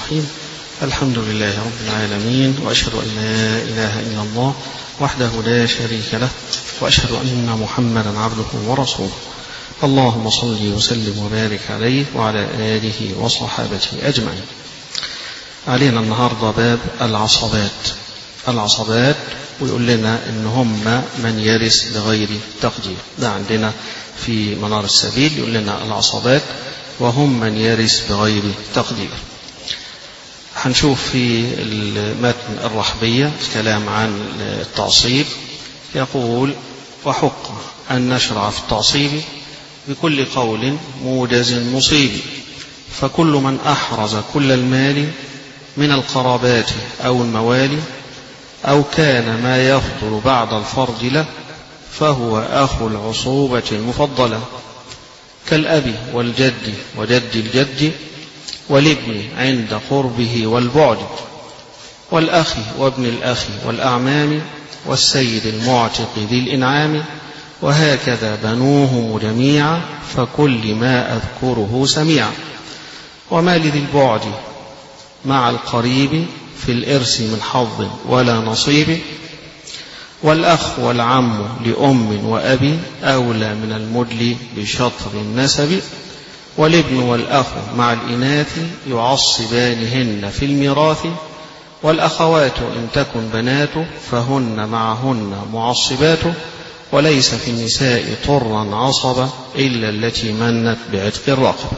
الرحيم الحمد لله رب العالمين وأشهد أن لا إله إلا الله وحده لا شريك له وأشهد أن محمدا عبده ورسوله اللهم صل وسلم وبارك عليه وعلى آله وصحابته أجمعين علينا النهاردة باب العصبات العصبات ويقول لنا إن هم من يرث بغير تقدير ده عندنا في منار السبيل يقول لنا العصبات وهم من يرث بغير تقدير هنشوف في المتن الرحبية الكلام عن التعصيب يقول وحق أن نشرع في التعصيب بكل قول موجز مصيب فكل من أحرز كل المال من القرابات أو الموالي أو كان ما يفضل بعد الفرض له فهو أخو العصوبة المفضلة كالأب والجد وجد الجد والابن عند قربه والبعد والأخ وابن الأخ والأعمام والسيد المعتق ذي الإنعام وهكذا بنوهم جميعا فكل ما أذكره سميعا وما لذي البعد مع القريب في الإرث من حظ ولا نصيب والأخ والعم لأم وأبي أولى من المدل بشطر النسب والابن والأخ مع الإناث يعصبانهن في الميراث والأخوات إن تكن بنات فهن معهن معصبات وليس في النساء طرا عصبة إلا التي منت بعتق الرقبة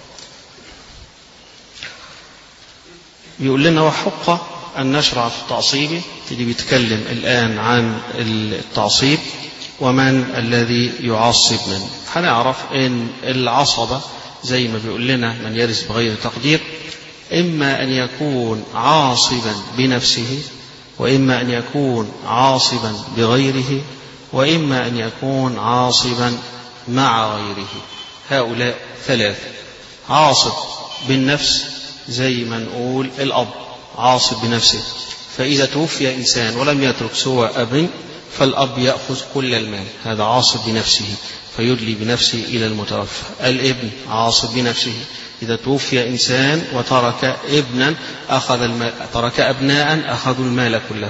يقول لنا وحق أن نشرع في التعصيب اللي بيتكلم الآن عن التعصيب ومن الذي يعصب منه هنعرف أن العصبة زي ما بيقول لنا من يرث بغير تقدير إما أن يكون عاصبا بنفسه وإما أن يكون عاصبا بغيره وإما أن يكون عاصبا مع غيره هؤلاء ثلاثة عاصب بالنفس زي ما نقول الأب عاصب بنفسه فإذا توفي إنسان ولم يترك سوى أب فالأب يأخذ كل المال هذا عاصب بنفسه فيدلي بنفسه إلى المتوفى الابن عاصب بنفسه إذا توفي إنسان وترك ابنا أخذ المال ترك أبناء أخذوا المال كله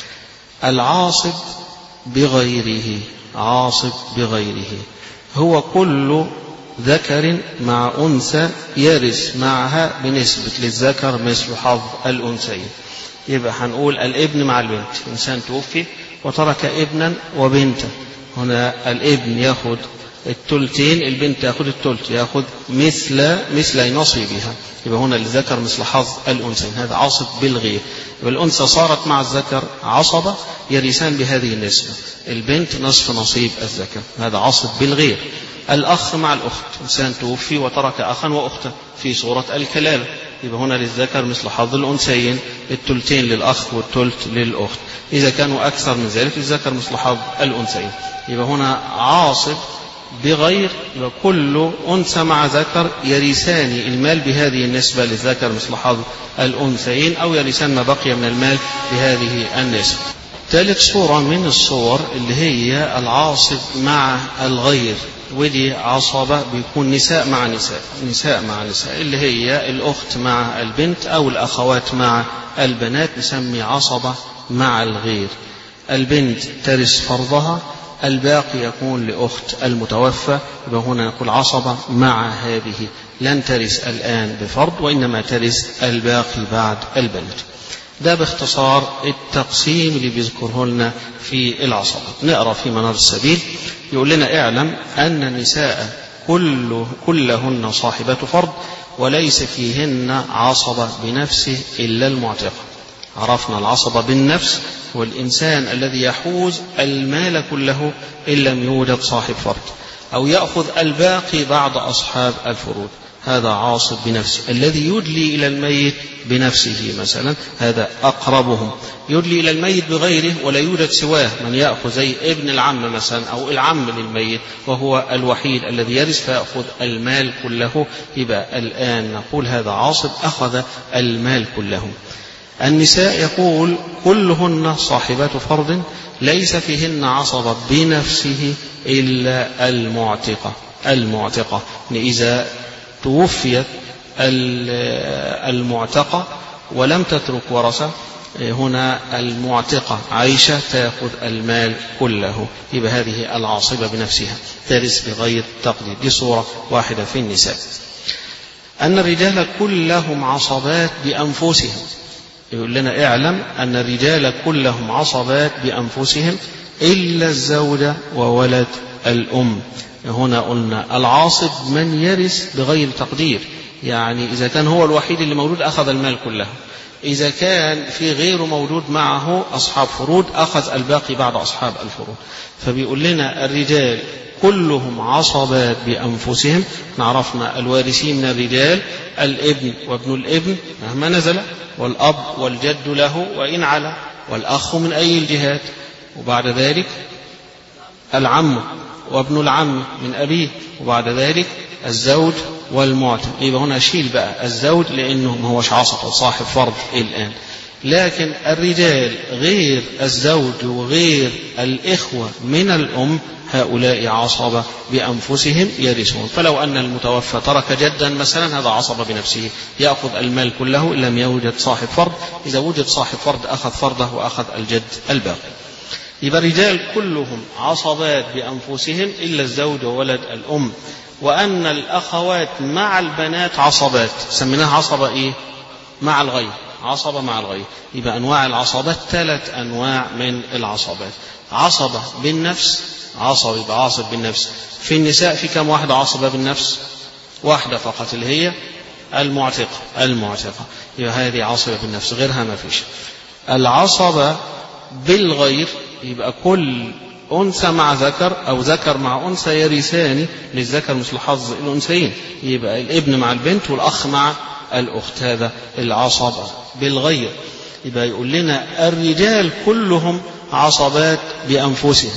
العاصب بغيره عاصب بغيره هو كل ذكر مع أنثى يرث معها بنسبة للذكر مثل حظ الأنثيين يبقى هنقول الابن مع البنت إنسان توفي وترك ابنا وبنتا هنا الابن ياخذ التلتين البنت ياخذ التلت ياخذ مثل مثل نصيبها يبقى هنا للذكر مثل حظ الانثيين هذا عاصب بالغير يبقى الانثى صارت مع الذكر عصبه يرثان بهذه النسبه البنت نصف نصيب الذكر هذا عاصب بالغير الاخ مع الاخت انسان توفي وترك اخا واختا في صوره الكلاله يبقى هنا للذكر مثل حظ الأنثيين التلتين للأخ والتلت للأخت إذا كانوا أكثر من ذلك للذكر مثل حظ الأنثيين يبقى هنا عاصب بغير يبقى كل أنثى مع ذكر يرثان المال بهذه النسبة للذكر مثل حظ الأنثيين أو يرثان ما بقي من المال بهذه النسبة ثالث صورة من الصور اللي هي العاصب مع الغير ودي عصبة بيكون نساء مع نساء نساء مع نساء اللي هي الأخت مع البنت أو الأخوات مع البنات نسمي عصبة مع الغير البنت ترث فرضها الباقي يكون لأخت المتوفى يبقى هنا نقول عصبة مع هذه لن ترث الآن بفرض وإنما ترث الباقي بعد البنت ده باختصار التقسيم اللي بيذكره لنا في العصبات نقرا في منار السبيل يقول لنا اعلم ان النساء كل كلهن صاحبة فرض وليس فيهن عصبة بنفسه إلا المعتقة عرفنا العصبة بالنفس هو الإنسان الذي يحوز المال كله إن لم يوجد صاحب فرض أو يأخذ الباقي بعد أصحاب الفروض هذا عاصب بنفسه الذي يدلي إلى الميت بنفسه مثلا هذا أقربهم يدلي إلى الميت بغيره ولا يوجد سواه من يأخذ زي ابن العم مثلا أو العم للميت وهو الوحيد الذي يرث فيأخذ المال كله يبقى الآن نقول هذا عاصب أخذ المال كله النساء يقول كلهن صاحبات فرض ليس فيهن عصبة بنفسه إلا المعتقة المعتقة إذا توفيت المعتقة ولم تترك ورثة هنا المعتقة عائشة تأخذ المال كله يبقى هذه العاصبة بنفسها ترث بغير تقدير دي صورة واحدة في النساء أن الرجال كلهم عصبات بأنفسهم يقول لنا اعلم أن الرجال كلهم عصبات بأنفسهم إلا الزوجة وولد الأم هنا قلنا العاصب من يرث بغير تقدير يعني إذا كان هو الوحيد اللي مولود أخذ المال كله إذا كان في غير موجود معه أصحاب فروض أخذ الباقي بعد أصحاب الفروض فبيقول لنا الرجال كلهم عصبات بأنفسهم عرفنا الوارثين من الرجال الابن وابن الابن مهما نزل والأب والجد له وإن على والأخ من أي الجهات وبعد ذلك العم وابن العم من أبيه وبعد ذلك الزوج والمعتق يبقى هنا شيل بقى الزوج لأنه ما هوش عصب صاحب فرض الآن لكن الرجال غير الزوج وغير الإخوة من الأم هؤلاء عصبة بأنفسهم يرثون فلو أن المتوفى ترك جدا مثلا هذا عصبة بنفسه يأخذ المال كله إن لم يوجد صاحب فرض إذا وجد صاحب فرض أخذ فرضه وأخذ الجد الباقي يبقى الرجال كلهم عصبات بأنفسهم إلا الزوج وولد الأم وأن الأخوات مع البنات عصبات سميناها عصبة إيه مع الغير عصبة مع الغير يبقى أنواع العصبات ثلاث أنواع من العصبات عصبة بالنفس عصب يبقى عاصب بالنفس في النساء في كم واحدة عصبة بالنفس واحدة فقط اللي هي المعتقة المعتقة يبقى هذه عصبة بالنفس غيرها ما فيش العصبة بالغير يبقى كل أنثى مع ذكر أو ذكر مع أنثى يرثان للذكر مثل حظ الأنثيين يبقى الابن مع البنت والأخ مع الأخت هذا العصبة بالغير يبقى يقول لنا الرجال كلهم عصبات بأنفسهم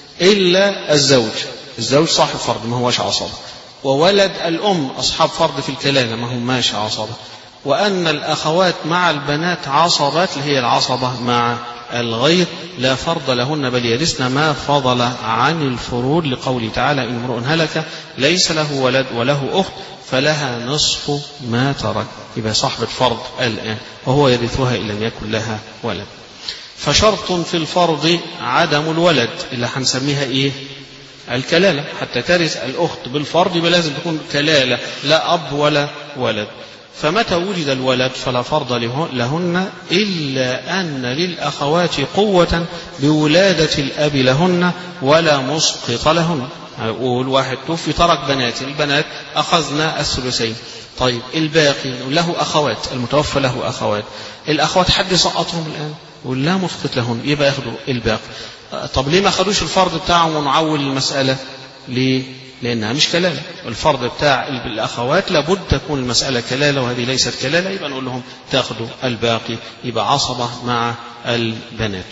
إلا الزوج الزوج صاحب فرض ما هوش عصبة وولد الأم أصحاب فرض في الكلالة ما هم ماشي عصبة وأن الأخوات مع البنات عصبات اللي هي العصبة مع الغير لا فرض لهن بل يرثن ما فضل عن الفروض لقوله تعالى إن امرؤ هلك ليس له ولد وله أخت فلها نصف ما ترك يبقى صاحبة فرض الآن وهو يرثها إن لم يكن لها ولد فشرط في الفرض عدم الولد اللي هنسميها إيه الكلالة حتى ترث الأخت بالفرض يبقى لازم تكون كلالة لا أب ولا ولد فمتى وجد الولد فلا فرض لهن إلا أن للأخوات قوة بولادة الأب لهن ولا مسقط لهن يقول واحد توفي ترك بنات البنات أخذنا الثلثين طيب الباقي له أخوات المتوفى له أخوات الأخوات حد سقطهم الآن يقول لا مسقط لهن يبقى ياخدوا الباقي طب ليه ما خدوش الفرض بتاعهم ونعول المسألة ليه لأنها مش كلالة الفرض بتاع الأخوات لابد تكون المسألة كلالة وهذه ليست كلالة يبقى نقول لهم تاخدوا الباقي يبقى عصبة مع البنات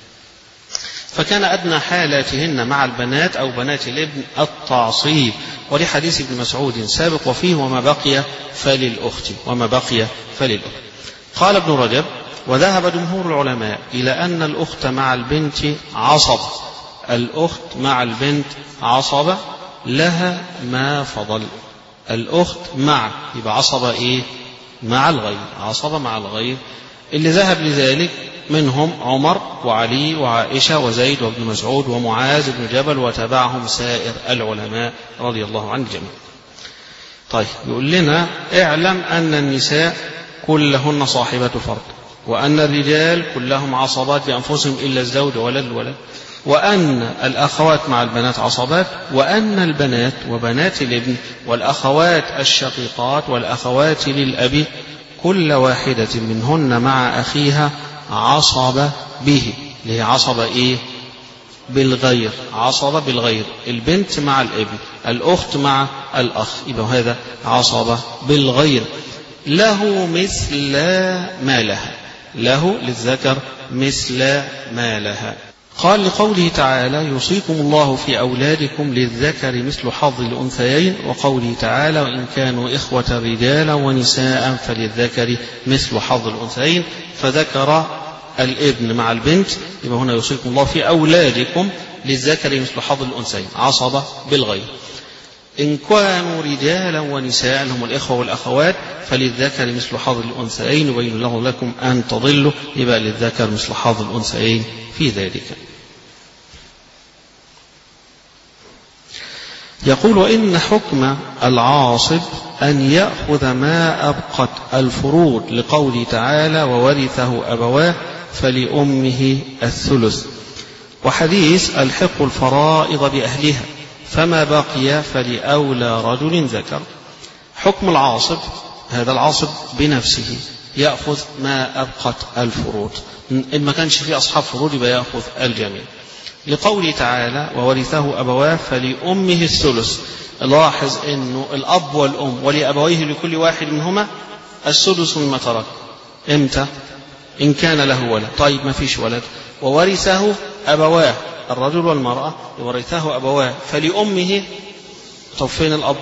فكان أدنى حالاتهن مع البنات أو بنات الابن التعصيب ولحديث ابن مسعود سابق وفيه وما بقي فللأخت وما بقي فللأخت قال ابن رجب وذهب جمهور العلماء إلى أن الأخت مع البنت عصب الأخت مع البنت عصبة لها ما فضل الأخت مع يبقى عصبة إيه مع الغير عصبة مع الغير اللي ذهب لذلك منهم عمر وعلي وعائشة وزيد وابن مسعود ومعاذ بن جبل وتبعهم سائر العلماء رضي الله عن الجميع طيب يقول لنا اعلم أن النساء كلهن صاحبة فرد وأن الرجال كلهم عصبات بأنفسهم إلا الزوج ولا الولد وأن الأخوات مع البنات عصبات وأن البنات وبنات الابن والأخوات الشقيقات والأخوات للأب كل واحدة منهن مع أخيها عصب به اللي هي عصبة إيه بالغير عصبة بالغير البنت مع الابن الأخت مع الأخ يبقى هذا عصبة بالغير له مثل ما لها له للذكر مثل ما لها قال لقوله تعالى يوصيكم الله في أولادكم للذكر مثل حظ الأنثيين وقوله تعالى وإن كانوا إخوة رجالا ونساء فللذكر مثل حظ الأنثيين فذكر الابن مع البنت يبقى هنا يوصيكم الله في أولادكم للذكر مثل حظ الأنثيين عصبة بالغير إن كانوا رجالا ونساء هم الإخوة والأخوات فللذكر مثل حظ الأنثيين وإن له لكم أن تضلوا يبقى للذكر مثل حظ الأنثيين في ذلك يقول وإن حكم العاصب أن يأخذ ما أبقت الفروض لقوله تعالى وورثه أبواه فلأمه الثلث وحديث الحق الفرائض بأهلها فما بقي فلأولى رجل ذكر حكم العاصب هذا العاصب بنفسه يأخذ ما أبقت الفروض إن ما كانش في أصحاب فروض يبقى يأخذ الجميع لقوله تعالى وورثه أبواه فلأمه الثلث لاحظ أنه الأب والأم ولأبويه لكل واحد منهما السدس مما ترك إمتى إن كان له ولد طيب ما فيش ولد وورثه أبواه الرجل والمرأة ورثه أبواه فلأمه طب فين الأب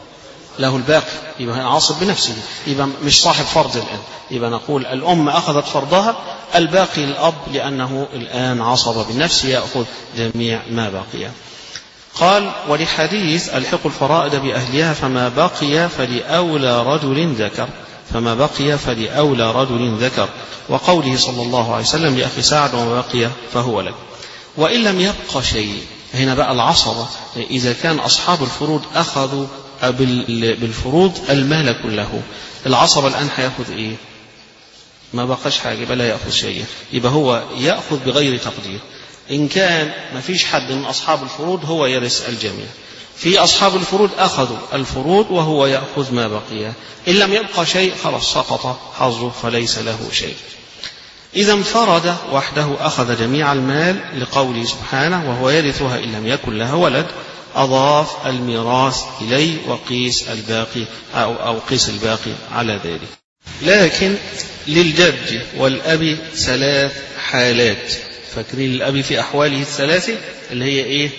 له الباقي يبقى هنا عاصب بنفسه يبقى مش صاحب فرض الآن يبقى نقول الأم أخذت فرضها الباقي للأب لأنه الآن عصب بالنفس يأخذ جميع ما بقي قال ولحديث الحق الفرائض بأهلها فما بقي فلأولى رجل ذكر فما بقي فلأولى رجل ذكر وقوله صلى الله عليه وسلم لأخي سعد وما بقي فهو لك وإن لم يبق شيء هنا بقى العصبة إذا كان أصحاب الفروض أخذوا بالفروض المال كله العصبة الآن هياخذ إيه ما بقاش حاجة يبقى لا يأخذ شيء يبقى هو يأخذ بغير تقدير إن كان ما فيش حد من أصحاب الفروض هو يرث الجميع في أصحاب الفروض أخذوا الفروض وهو يأخذ ما بقي إن لم يبقى شيء خلاص سقط حظه فليس له شيء إذا انفرد وحده أخذ جميع المال لقوله سبحانه وهو يرثها إن لم يكن له ولد أضاف الميراث إليه وقيس الباقي أو, أو قيس الباقي على ذلك لكن للجد والأب ثلاث حالات فاكرين الأب في أحواله الثلاثة اللي هي إيه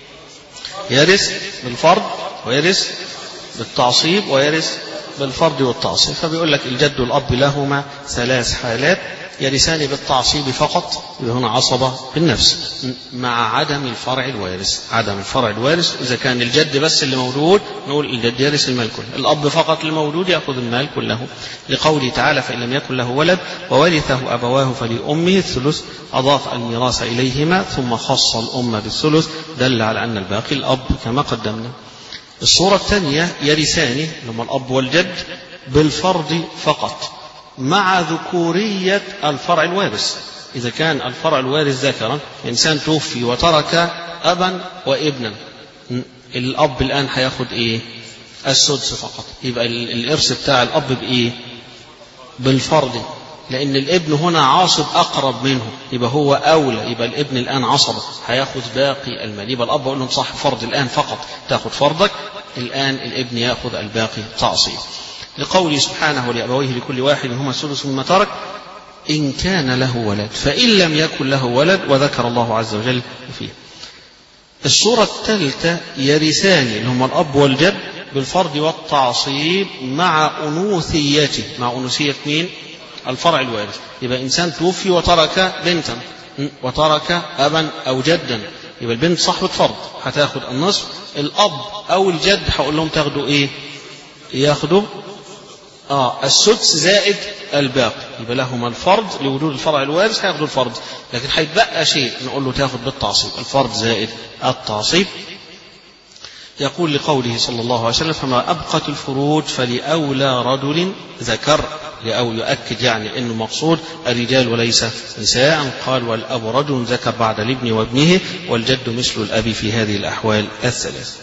يرث بالفرض ويرث بالتعصيب ويرث بالفرض والتعصيب فبيقول لك الجد والأب لهما ثلاث حالات يرثان بالتعصيب فقط يبقى هنا عصبة بالنفس مع عدم الفرع الوارث عدم الفرع الوارث إذا كان الجد بس اللي موجود نقول الجد يرث المال كله الأب فقط الموجود يأخذ المال كله لقوله تعالى فإن لم يكن له ولد وورثه أبواه فلأمه الثلث أضاف الميراث إليهما ثم خص الأم بالثلث دل على أن الباقي الأب كما قدمنا الصورة الثانية يرثان اللي هم الأب والجد بالفرض فقط مع ذكورية الفرع الوارث إذا كان الفرع الوارث ذكرا إنسان توفي وترك أبا وابنا الأب الآن هياخد إيه السدس فقط يبقى الإرث بتاع الأب بإيه بالفرض لأن الابن هنا عاصب أقرب منه يبقى هو أولى يبقى الابن الآن عصب هياخد باقي المال يبقى الأب يقول لهم صاحب فرض الآن فقط تاخد فرضك الآن الابن ياخذ الباقي تعصيب لقوله سبحانه لأبويه لكل واحد هما السدس مما ترك إن كان له ولد فإن لم يكن له ولد وذكر الله عز وجل فيه الصورة الثالثة يرثان اللي هما الأب والجد بالفرض والتعصيب مع أنوثيته مع أنوثية مين؟ الفرع الوارث يبقى إنسان توفي وترك بنتا وترك أبا أو جدا يبقى البنت صاحبة فرض هتاخد النصف الأب أو الجد هقول لهم تاخدوا إيه؟ ياخدوا آه السدس زائد الباقي يبقى لهما الفرض لوجود الفرع الوارث هياخدوا الفرض لكن هيتبقى شيء نقول له تاخد بالتعصيب الفرض زائد التعصيب يقول لقوله صلى الله عليه وسلم فما أبقت الفروج فلأولى رجل ذكر أو يؤكد يعني أنه مقصود الرجال وليس نساء قال والأب رجل ذكر بعد الابن وابنه والجد مثل الأب في هذه الأحوال الثلاث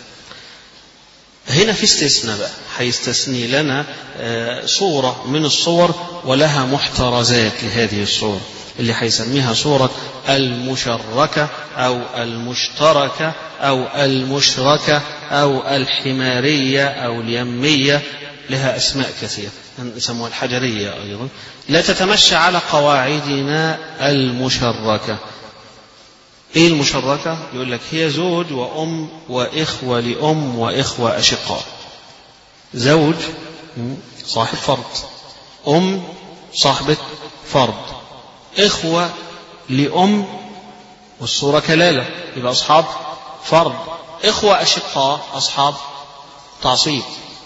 هنا في استثناء بقى هيستثني لنا صورة من الصور ولها محترزات لهذه الصورة اللي هيسميها صورة المشركة أو المشتركة أو المشركة أو الحمارية أو اليمية لها أسماء كثيرة يسموها الحجرية أيضا لا تتمشى على قواعدنا المشركة ايه المشركة يقول لك هي زوج وأم وإخوة لأم وإخوة أشقاء زوج صاحب فرض أم صاحبة فرض إخوة لأم والصورة كلالة يبقى أصحاب فرض إخوة أشقاء أصحاب تعصيب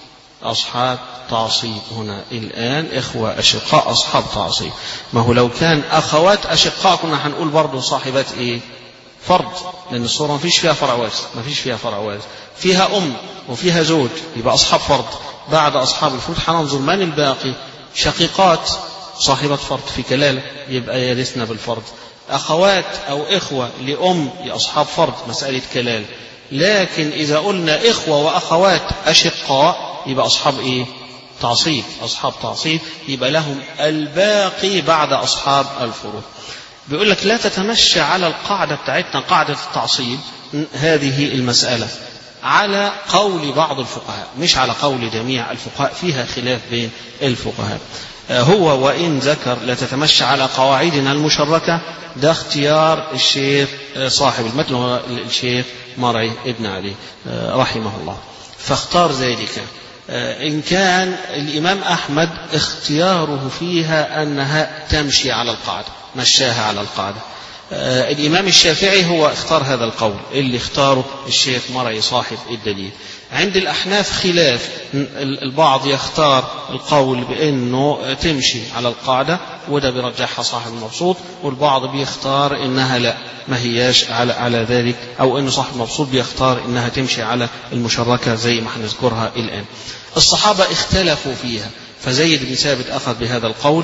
أصحاب تعصيب هنا الآن إخوة أشقاء أصحاب تعصيب ما هو لو كان أخوات أشقاء كنا هنقول برضه صاحبات إيه فرض لأن الصورة ما فيش فيها فرع وارث ما فيش فيها فرع وارث فيها أم وفيها زوج يبقى أصحاب فرض بعد أصحاب الفروض هننظر من الباقي شقيقات صاحبة فرض في كلالة يبقى يرثنا بالفرض أخوات أو إخوة لأم لأصحاب فرض مسألة كلال لكن إذا قلنا إخوة وأخوات أشقاء يبقى أصحاب إيه تعصيب أصحاب تعصيب يبقى لهم الباقي بعد أصحاب الفروض بيقول لك لا تتمشى على القاعدة بتاعتنا قاعدة التعصيب هذه المسألة على قول بعض الفقهاء مش على قول جميع الفقهاء فيها خلاف بين الفقهاء هو وإن ذكر لا تتمشى على قواعدنا المشركة ده اختيار الشيخ صاحب المتن هو الشيخ مرعي ابن علي رحمه الله فاختار ذلك إن كان الإمام أحمد اختياره فيها أنها تمشي على القاعدة مشاها على القاعدة الإمام الشافعي هو اختار هذا القول اللي اختاره الشيخ مرعي صاحب الدليل عند الأحناف خلاف البعض يختار القول بأنه تمشي على القاعدة وده بيرجحها صاحب المبسوط والبعض بيختار إنها لا ما هياش على, على ذلك أو أن صاحب المبسوط بيختار إنها تمشي على المشركة زي ما هنذكرها الآن الصحابة اختلفوا فيها فزيد بن ثابت أخذ بهذا القول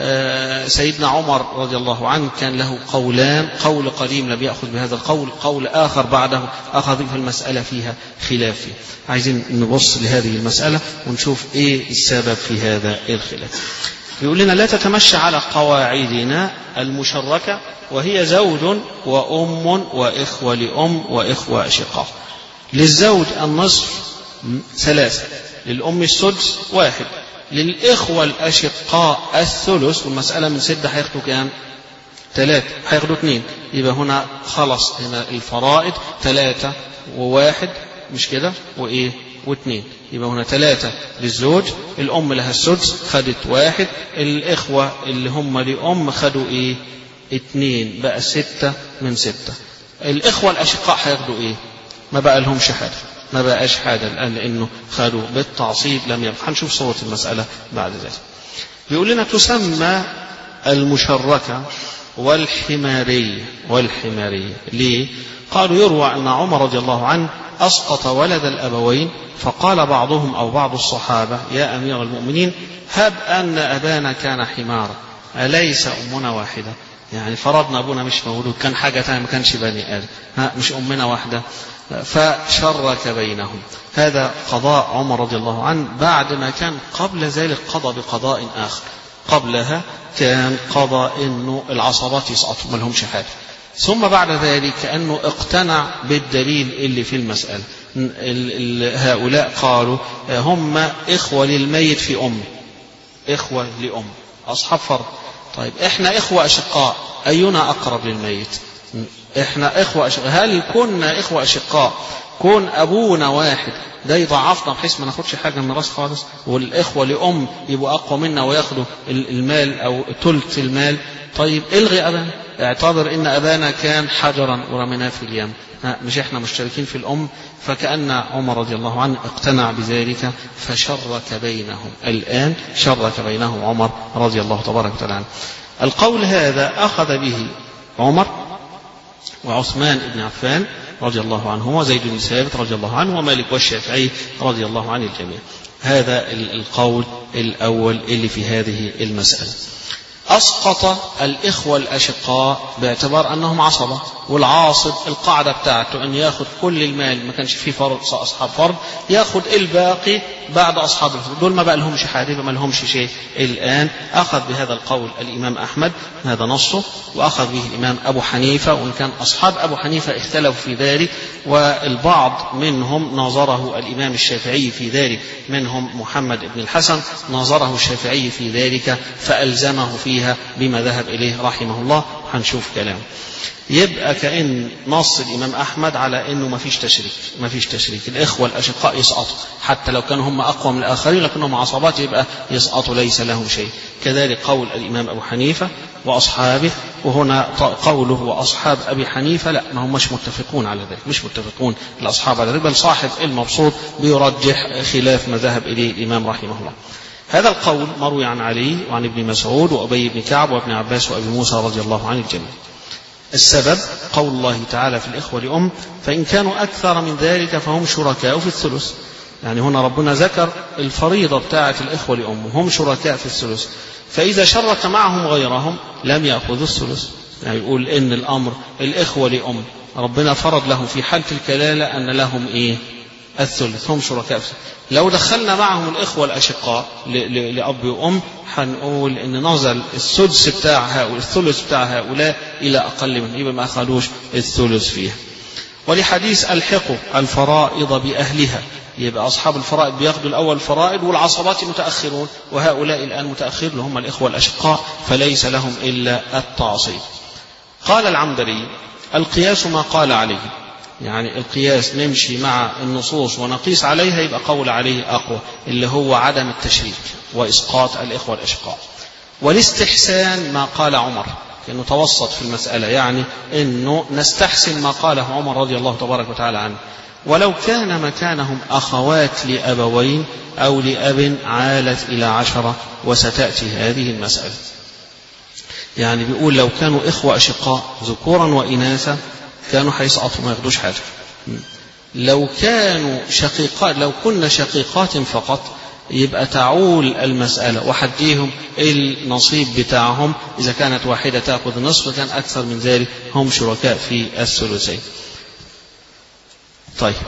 سيدنا عمر رضي الله عنه كان له قولان قول قديم لم يأخذ بهذا القول قول آخر بعده أخذ في المسألة فيها خلاف فيه عايزين نبص لهذه المسألة ونشوف إيه السبب في هذا الخلاف يقول لنا لا تتمشى على قواعدنا المشركة وهي زوج وأم وإخوة لأم وإخوة أشقاء للزوج النصف ثلاثة للأم السدس واحد للإخوة الأشقاء الثلث والمسألة من ستة هياخدوا كام؟ ثلاثة هياخدوا اثنين يبقى هنا خلص هنا الفرائض ثلاثة وواحد مش كده؟ وإيه؟ واثنين يبقى هنا ثلاثة للزوج الأم لها السدس خدت واحد الإخوة اللي هم لأم خدوا إيه؟ اثنين بقى ستة من ستة الإخوة الأشقاء هياخدوا إيه؟ ما بقى لهمش حاجة ما بقاش حاجة الآن لأنه خدوا بالتعصيب لم يبقى هنشوف صورة المسألة بعد ذلك بيقول لنا تسمى المشركة والحمارية والحمارية ليه؟ قالوا يروى أن عمر رضي الله عنه أسقط ولد الأبوين فقال بعضهم أو بعض الصحابة يا أمير المؤمنين هب أن أبانا كان حمارا أليس أمنا واحدة يعني فرضنا أبونا مش مولود كان حاجة ثانية ما كانش بني آدم ها مش أمنا واحدة فشرك بينهم هذا قضاء عمر رضي الله عنه بعد ما كان قبل ذلك قضى بقضاء آخر قبلها كان قضى انه العصبات يسقطوا ما لهمش حاجه ثم بعد ذلك كانه اقتنع بالدليل اللي في المساله هؤلاء قالوا هم اخوه للميت في امه اخوه لام اصحاب فرض طيب احنا اخوه اشقاء اينا اقرب للميت احنا اخوه أشقاء هل كنا اخوه اشقاء كون ابونا واحد ده يضعفنا بحيث ما ناخدش حاجه من راس خالص والاخوه لام يبقوا اقوى منا وياخدوا المال او ثلث المال طيب الغي ابانا اعتبر ان ابانا كان حجرا ورميناه في اليم مش احنا مشتركين في الام فكأن عمر رضي الله عنه اقتنع بذلك فشرك بينهم الآن شرك بينهم عمر رضي الله تبارك وتعالى عنه القول هذا أخذ به عمر وعثمان بن عفان رضي الله عنهما وزيد بن ثابت رضي الله عنه ومالك والشافعي رضي الله عن الجميع هذا القول الأول اللي في هذه المسألة أسقط الإخوة الأشقاء باعتبار أنهم عصبة والعاصب القاعدة بتاعته أن ياخد كل المال ما كانش فيه فرض أصحاب فرض ياخد الباقي بعد أصحاب الفرض دول ما بقى لهمش حاجة ما لهمش شيء الآن أخذ بهذا القول الإمام أحمد هذا نصه وأخذ به الإمام أبو حنيفة وإن كان أصحاب أبو حنيفة اختلفوا في ذلك والبعض منهم ناظره الإمام الشافعي في ذلك منهم محمد بن الحسن ناظره الشافعي في ذلك فألزمه فيها بما ذهب إليه رحمه الله هنشوف كلامه يبقى كأن نص الإمام أحمد على أنه ما فيش تشريك ما فيش تشريك الإخوة الأشقاء يسقطوا حتى لو كانوا هم أقوى من الآخرين لكنهم عصبات يبقى يسقطوا ليس لهم شيء كذلك قول الإمام أبو حنيفة وأصحابه وهنا قوله وأصحاب أبي حنيفة لا ما هم مش متفقون على ذلك مش متفقون الأصحاب على ذلك بل صاحب المبسوط بيرجح خلاف ما ذهب إليه الإمام رحمه الله هذا القول مروي عن علي وعن ابن مسعود وأبي بن كعب وابن عباس وأبي موسى رضي الله عن الجميع السبب قول الله تعالى في الإخوة لأم فإن كانوا أكثر من ذلك فهم شركاء في الثلث يعني هنا ربنا ذكر الفريضة بتاعة الإخوة لأم وهم شركاء في الثلث فإذا شرك معهم غيرهم لم يأخذوا الثلث يعني يقول إن الأمر الإخوة لأم ربنا فرض لهم في حالة الكلالة أن لهم إيه الثلث هم شركاء في لو دخلنا معهم الإخوة الأشقاء لأب وأم هنقول إن نزل السدس بتاع هؤلاء الثلث بتاع هؤلاء إلى أقل من يبقى ما أخذوش الثلث فيها ولحديث الحقوا الفرائض بأهلها يبقى أصحاب الفرائض بياخدوا الأول الفرائض والعصبات متأخرون وهؤلاء الآن متأخر اللي هم الإخوة الأشقاء فليس لهم إلا التعصيب قال العمدري القياس ما قال عليه يعني القياس نمشي مع النصوص ونقيس عليها يبقى قول عليه أقوى اللي هو عدم التشريك وإسقاط الإخوة الأشقاء والاستحسان ما قال عمر كأنه توسط في المسألة يعني أنه نستحسن ما قاله عمر رضي الله تبارك وتعالى عنه ولو كان مكانهم أخوات لأبوين أو لأب عالت إلى عشرة وستأتي هذه المسألة يعني بيقول لو كانوا إخوة أشقاء ذكورا وإناثا كانوا هيسقطوا ما ياخدوش حاجة لو كانوا شقيقات لو كنا شقيقات فقط يبقى تعول المسألة وحديهم النصيب بتاعهم إذا كانت واحدة تأخذ نصف كان أكثر من ذلك هم شركاء في الثلثين طيب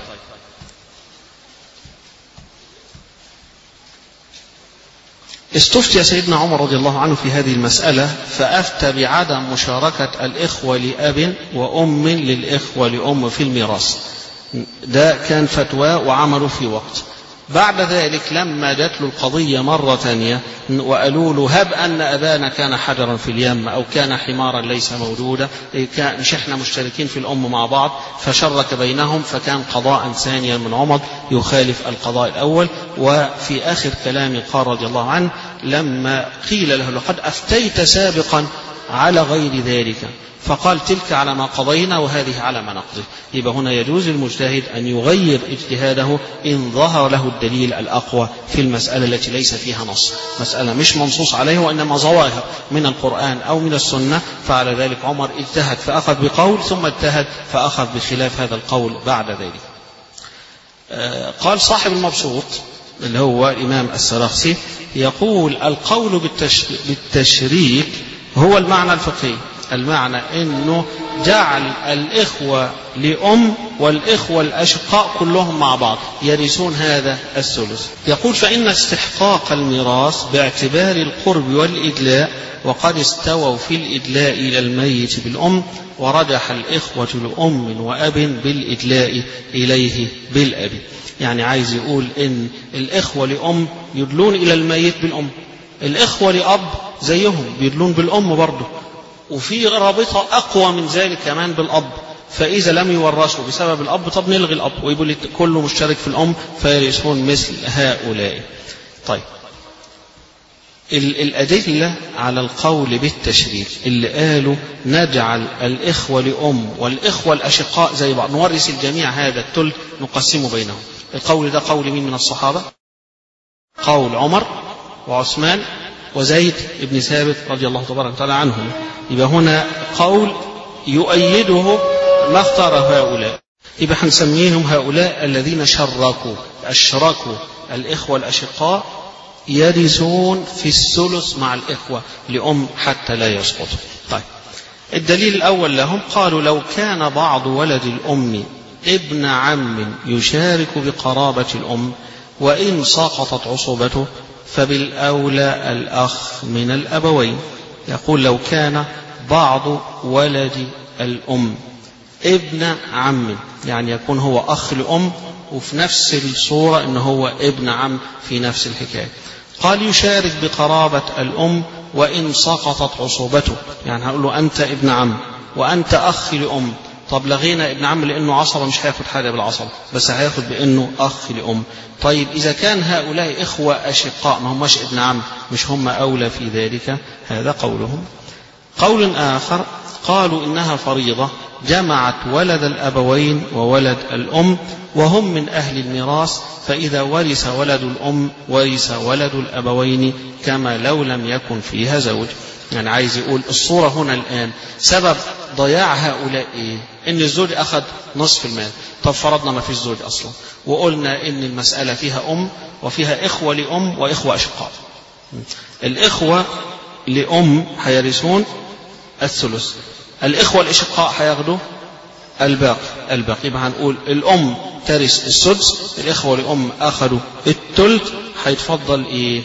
استفتي سيدنا عمر رضي الله عنه في هذه المسألة فأفتى بعدم مشاركة الإخوة لأب وأم للإخوة لأم في الميراث ده كان فتوى وعمله في وقت بعد ذلك لما جات له القضية مرة ثانية وقالوا له هب أن أبانا كان حجرا في اليم أو كان حمارا ليس مولودا كان مش احنا مشتركين في الأم مع بعض فشرك بينهم فكان قضاء ثانيا من عمر يخالف القضاء الأول وفي آخر كلام قال رضي الله عنه لما قيل له لقد أفتيت سابقا على غير ذلك فقال تلك على ما قضينا وهذه على ما نقضي يبقى هنا يجوز للمجتهد أن يغير اجتهاده إن ظهر له الدليل الأقوى في المسألة التي ليس فيها نص مسألة مش منصوص عليه وإنما ظواهر من القرآن أو من السنة فعلى ذلك عمر اجتهد فأخذ بقول ثم اجتهد فأخذ بخلاف هذا القول بعد ذلك قال صاحب المبسوط اللي هو الإمام السراخسي يقول القول بالتشريك هو المعنى الفقهي المعنى انه جعل الاخوه لام والاخوه الاشقاء كلهم مع بعض يرثون هذا الثلث يقول فان استحقاق الميراث باعتبار القرب والادلاء وقد استووا في الادلاء الى الميت بالام ورجح الاخوه لام واب بالادلاء اليه بالاب يعني عايز يقول ان الاخوه لام يدلون الى الميت بالام الاخوه لاب زيهم بيدلون بالام برضه وفي رابطة أقوى من ذلك كمان بالأب فإذا لم يورثوا بسبب الأب طب نلغي الأب ويقول كله مشترك في الأم فيرثون مثل هؤلاء طيب الأدلة على القول بالتشريك اللي قالوا نجعل الإخوة لأم والإخوة الأشقاء زي بعض نورث الجميع هذا التل نقسمه بينهم القول ده قول مين من الصحابة قول عمر وعثمان وزيد بن ثابت رضي الله تبارك وتعالى عنهم يبقى هنا قول يؤيده ما اختار هؤلاء يبقى هنسميهم هؤلاء الذين شركوا أشركوا الإخوة الأشقاء يرثون في الثلث مع الإخوة لأم حتى لا يسقطوا طيب الدليل الأول لهم قالوا لو كان بعض ولد الأم ابن عم يشارك بقرابة الأم وإن سقطت عصوبته فبالأولى الأخ من الأبوين يقول لو كان بعض ولد الأم ابن عم يعني يكون هو أخ لأم وفي نفس الصورة أنه هو ابن عم في نفس الحكاية قال يشارك بقرابة الأم وإن سقطت عصوبته يعني هقول له أنت ابن عم وأنت أخ لأم طب لغينا ابن عم لأنه عصبة مش هياخد حاجة بالعصبة بس هياخد بأنه أخ لأم طيب إذا كان هؤلاء إخوة أشقاء ما هماش ابن عم مش هم أولى في ذلك هذا قولهم قول آخر قالوا إنها فريضة جمعت ولد الأبوين وولد الأم وهم من أهل الميراث فإذا ورث ولد الأم ورث ولد الأبوين كما لو لم يكن فيها زوج يعني عايز يقول الصورة هنا الآن سبب ضياع هؤلاء إيه؟ إن الزوج أخذ نصف المال طب فرضنا ما فيش زوج أصلا وقلنا إن المسألة فيها أم وفيها إخوة لأم وإخوة أشقاء الإخوة لأم هيرثون الثلث الإخوة الأشقاء هياخدوا الباقي الباقي يبقى هنقول الأم ترث السدس الإخوة لأم أخذوا الثلث هيتفضل إيه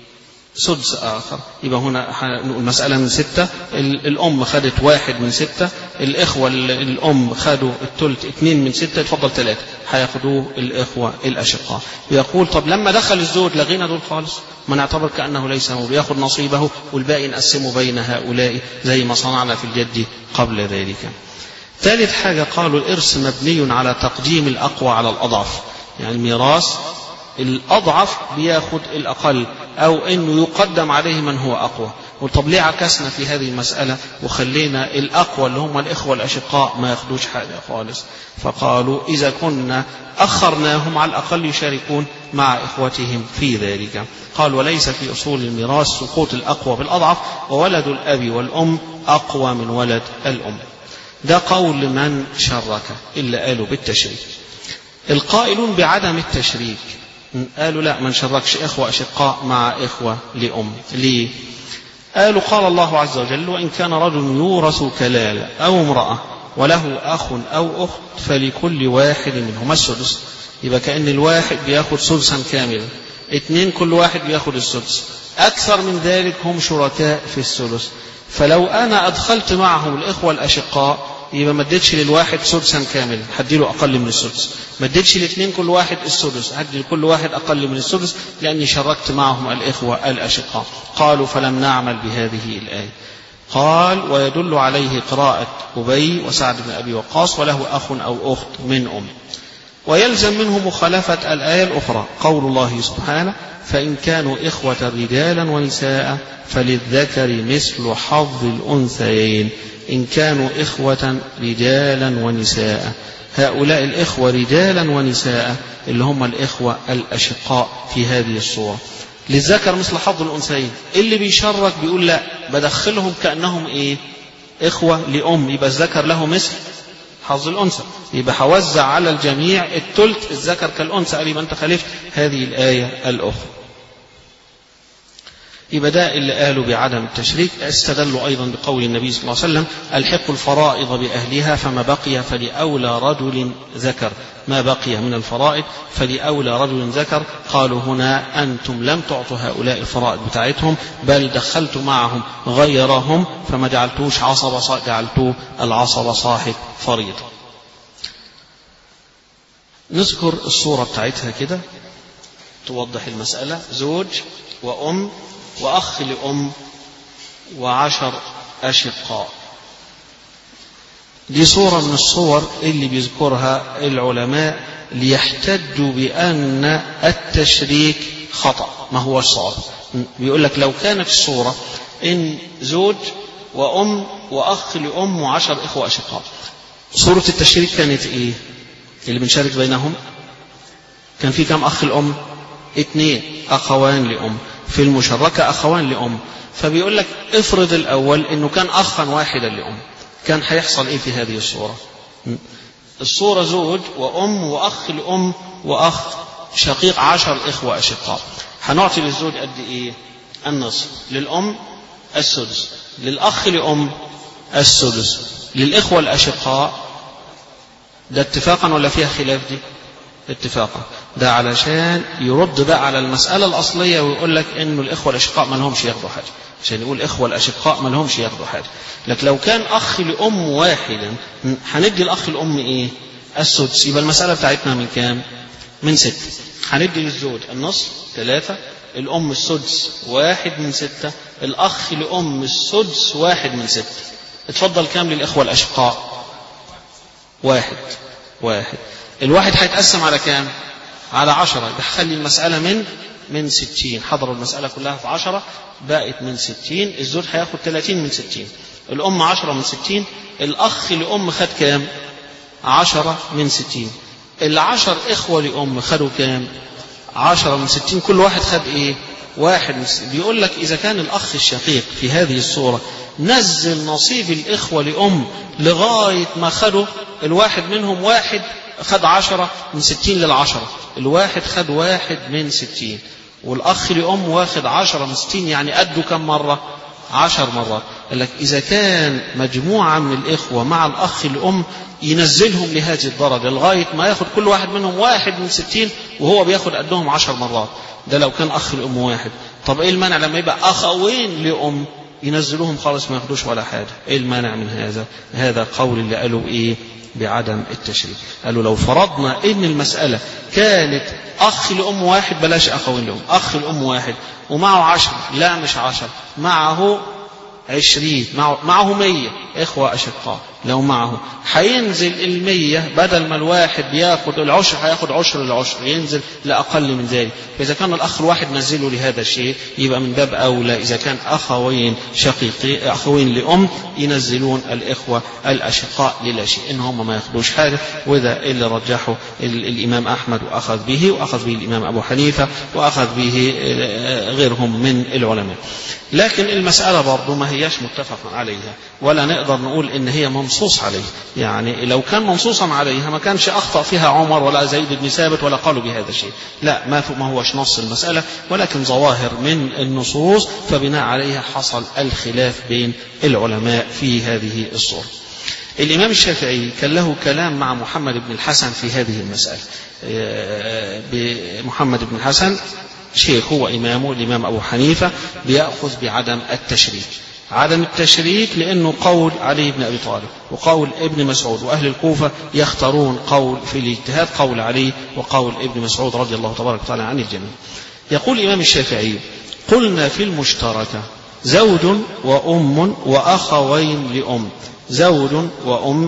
سدس آخر يبقى هنا المسألة من ستة الأم خدت واحد من ستة الإخوة الأم خدوا الثلث اثنين من ستة يتفضل ثلاثة هياخدوه الإخوة الأشقاء يقول طب لما دخل الزوج لغينا دول خالص ما نعتبر كأنه ليس مولود ياخد نصيبه والباقي نقسمه بين هؤلاء زي ما صنعنا في الجد قبل ذلك ثالث حاجة قالوا الإرث مبني على تقديم الأقوى على الأضعف يعني الميراث الأضعف بياخد الأقل أو أنه يقدم عليه من هو أقوى طب ليه عكسنا في هذه المسألة وخلينا الأقوى اللي هم الإخوة الأشقاء ما ياخدوش حاجة خالص فقالوا إذا كنا أخرناهم على الأقل يشاركون مع إخوتهم في ذلك قال وليس في أصول الميراث سقوط الأقوى بالأضعف وولد الأب والأم أقوى من ولد الأم ده قول من شرك إلا قالوا بالتشريك القائلون بعدم التشريك قالوا لا ما نشركش إخوة أشقاء مع إخوة لأم ليه قالوا قال الله عز وجل وإن كان رجل يورث كلالة أو امرأة وله أخ أو أخت فلكل واحد منهما السدس يبقى كأن الواحد بياخد سدسا كاملا اثنين كل واحد بياخد السدس أكثر من ذلك هم شركاء في الثلث فلو أنا أدخلت معهم الإخوة الأشقاء يبقى ما اديتش للواحد سدسا كاملا هديله اقل من السدس ما اديتش الاثنين كل واحد السدس هدي لكل واحد اقل من السدس لاني شركت معهم الاخوه الاشقاء قالوا فلم نعمل بهذه الايه قال ويدل عليه قراءة أبي وسعد بن أبي وقاص وله أخ أو أخت من أم ويلزم منه مخالفة الآية الأخرى قول الله سبحانه فإن كانوا إخوة رجالا ونساء فللذكر مثل حظ الأنثيين إن كانوا إخوة رجالا ونساء هؤلاء الإخوة رجالا ونساء اللي هم الإخوة الأشقاء في هذه الصورة للذكر مثل حظ الأنثيين اللي بيشرك بيقول لا بدخلهم كأنهم إيه إخوة لأم يبقى الذكر له مثل حظ الأنثى يبقى هوزع على الجميع التلت الذكر كالأنثى قال يبقى أنت خالفت هذه الآية الأخرى يبقى ده اللي قالوا بعدم التشريك استدلوا أيضا بقول النبي صلى الله عليه وسلم الحق الفرائض بأهلها فما بقي فلأولى رجل ذكر ما بقي من الفرائض فلأولى رجل ذكر قالوا هنا أنتم لم تعطوا هؤلاء الفرائض بتاعتهم بل دخلت معهم غيرهم فما جعلتوش عصبة جعلتوه العصبة صاحب فريضة نذكر الصورة بتاعتها كده توضح المسألة زوج وأم وأخ لأم وعشر أشقاء دي صورة من الصور اللي بيذكرها العلماء ليحتجوا بأن التشريك خطأ ما هو صعب بيقول لك لو كانت الصورة إن زوج وأم وأخ لأم وعشر إخوة أشقاء صورة التشريك كانت إيه اللي بنشارك بينهم كان في كم أخ الأم اثنين أخوان لأم في المشركة أخوان لأم فبيقول لك افرض الأول أنه كان أخا واحدا لأم كان هيحصل إيه في هذه الصورة الصورة زوج وأم وأخ لأم وأخ شقيق عشر إخوة أشقاء هنعطي للزوج قد إيه النصف للأم السدس للأخ لأم السدس للإخوة الأشقاء ده اتفاقا ولا فيها خلاف دي اتفاقا ده علشان يرد بقى على المسألة الأصلية ويقول لك إنه الإخوة الأشقاء ما لهمش ياخدوا حاجة عشان يقول الإخوة الأشقاء ما لهمش ياخدوا حاجة لكن لو كان أخ لأم واحدا هندي الأخ الأم إيه السدس يبقى المسألة بتاعتنا من كام من ستة هندي للزوج النصف ثلاثة الأم السدس واحد من ستة الأخ لأم السدس واحد من ستة اتفضل كام للإخوة الأشقاء واحد واحد الواحد هيتقسم على كام على عشرة يخلي المسألة من من ستين حضروا المسألة كلها في عشرة بقت من ستين الزوج هياخد تلاتين من ستين الأم عشرة من ستين الأخ لأم خد كام عشرة من ستين العشر إخوة لأم خدوا كام عشرة من ستين كل واحد خد إيه واحد من ستين بيقول لك إذا كان الأخ الشقيق في هذه الصورة نزل نصيب الإخوة لأم لغاية ما خدوا الواحد منهم واحد خد عشرة من ستين للعشرة الواحد خد واحد من ستين والأخ لأم واخد عشرة من ستين يعني قدوا كم مرة عشر مرات قال لك إذا كان مجموعة من الإخوة مع الأخ الأم ينزلهم لهذه الدرجة لغاية ما ياخد كل واحد منهم واحد من ستين وهو بياخد قدهم عشر مرات ده لو كان أخ الأم واحد طب إيه المانع لما يبقى أخوين لأم ينزلوهم خالص ما ياخدوش ولا حاجة إيه المانع من هذا هذا قول اللي قالوا إيه بعدم التشريك قالوا لو فرضنا ان المسألة كانت أخ لأم واحد بلاش أخوين لأم أخ لأم واحد ومعه عشر لا مش عشر معه عشرين معه, معه مية إخوة أشقاء لو معه هينزل المية بدل ما الواحد بياخد العشر هياخد عشر العشر ينزل لأقل من ذلك فإذا كان الأخ الواحد نزله لهذا الشيء يبقى من باب أولى إذا كان أخوين شقيقي أخوين لأم ينزلون الإخوة الأشقاء للا شيء إن هم ما ياخدوش حاجة وإذا اللي رجحه الإمام أحمد وأخذ به وأخذ به الإمام أبو حنيفة وأخذ به غيرهم من العلماء لكن المسألة برضو ما هياش متفق عليها ولا نقدر نقول إن هي منصوص عليه يعني لو كان منصوصا عليها ما كانش أخطأ فيها عمر ولا زيد بن ثابت ولا قالوا بهذا الشيء لا ما ما هوش نص المسألة ولكن ظواهر من النصوص فبناء عليها حصل الخلاف بين العلماء في هذه الصورة الإمام الشافعي كان له كلام مع محمد بن الحسن في هذه المسألة محمد بن الحسن شيخ هو إمامه الإمام أبو حنيفة بيأخذ بعدم التشريك عدم التشريك لأنه قول علي بن أبي طالب وقول ابن مسعود وأهل الكوفة يختارون قول في الاجتهاد قول علي وقول ابن مسعود رضي الله تبارك وتعالى عن الجميع يقول الإمام الشافعي قلنا في المشتركة زوج وأم وأخوين لأم زوج وأم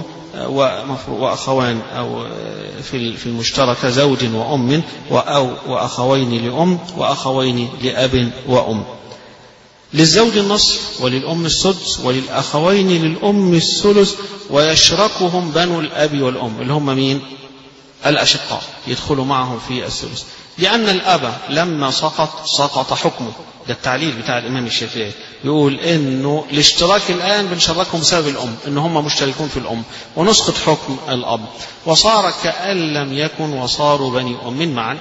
وأخوان أو في المشتركة زوج وأم أو وأخوين لأم وأخوين لأب وأم للزوج النصف وللأم السدس وللأخوين للأم الثلث ويشركهم بنو الأب والأم اللي هم مين؟ الأشقاء يدخلوا معهم في الثلث لأن الأب لما سقط سقط حكمه ده التعليل بتاع الإمام الشافعي يقول إنه الاشتراك الآن بنشركهم بسبب الأم إن هم مشتركون في الأم ونسقط حكم الأب وصار كأن لم يكن وصاروا بني أم معا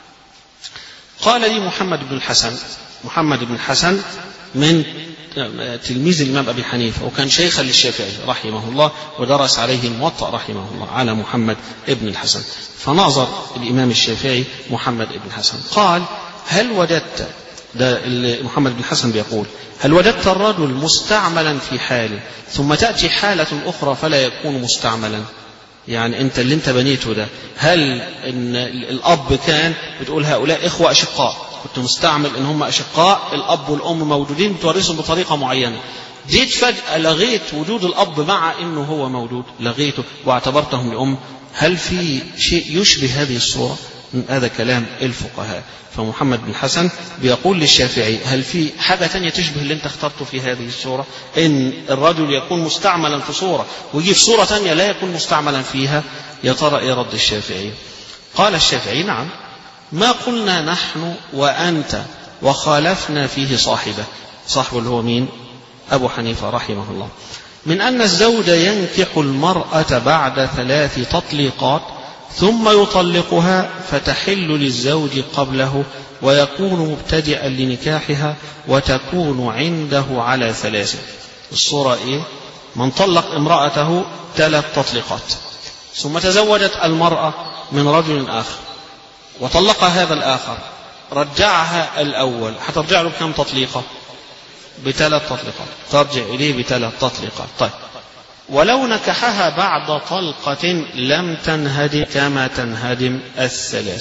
قال لي محمد بن الحسن محمد بن الحسن من تلميذ الإمام أبي حنيفة وكان شيخا للشافعي رحمه الله ودرس عليه الموطأ رحمه الله على محمد بن الحسن فناظر الإمام الشافعي محمد بن الحسن قال هل وجدت ده محمد بن الحسن بيقول هل وجدت الرجل مستعملا في حاله ثم تأتي حالة أخرى فلا يكون مستعملا يعني انت اللي انت بنيته ده هل ان الاب كان بتقول هؤلاء اخوه اشقاء كنت مستعمل ان هم اشقاء الاب والام موجودين بتورثهم بطريقه معينه جيت فجاه لغيت وجود الاب مع انه هو موجود لغيته واعتبرتهم لام هل في شيء يشبه هذه الصوره هذا كلام الفقهاء فمحمد بن حسن بيقول للشافعي هل في حاجة تانية تشبه اللي انت اخترته في هذه الصورة ان الرجل يكون مستعملا في صورة ويجي في صورة تانية لا يكون مستعملا فيها يا ترى ايه رد الشافعي قال الشافعي نعم ما قلنا نحن وأنت وخالفنا فيه صاحبه صاحبه اللي هو مين أبو حنيفة رحمه الله من أن الزوج ينكح المرأة بعد ثلاث تطليقات ثم يطلقها فتحل للزوج قبله ويكون مبتدئا لنكاحها وتكون عنده على ثلاث الصورة إيه؟ من طلق امرأته ثلاث تطليقات ثم تزوجت المرأة من رجل آخر وطلق هذا الآخر رجعها الأول هترجع له بكم تطليقة بثلاث تطليقات ترجع إليه بثلاث تطليقات طيب ولو نكحها بعد طلقة لم تنهدم كما تنهدم الثلاث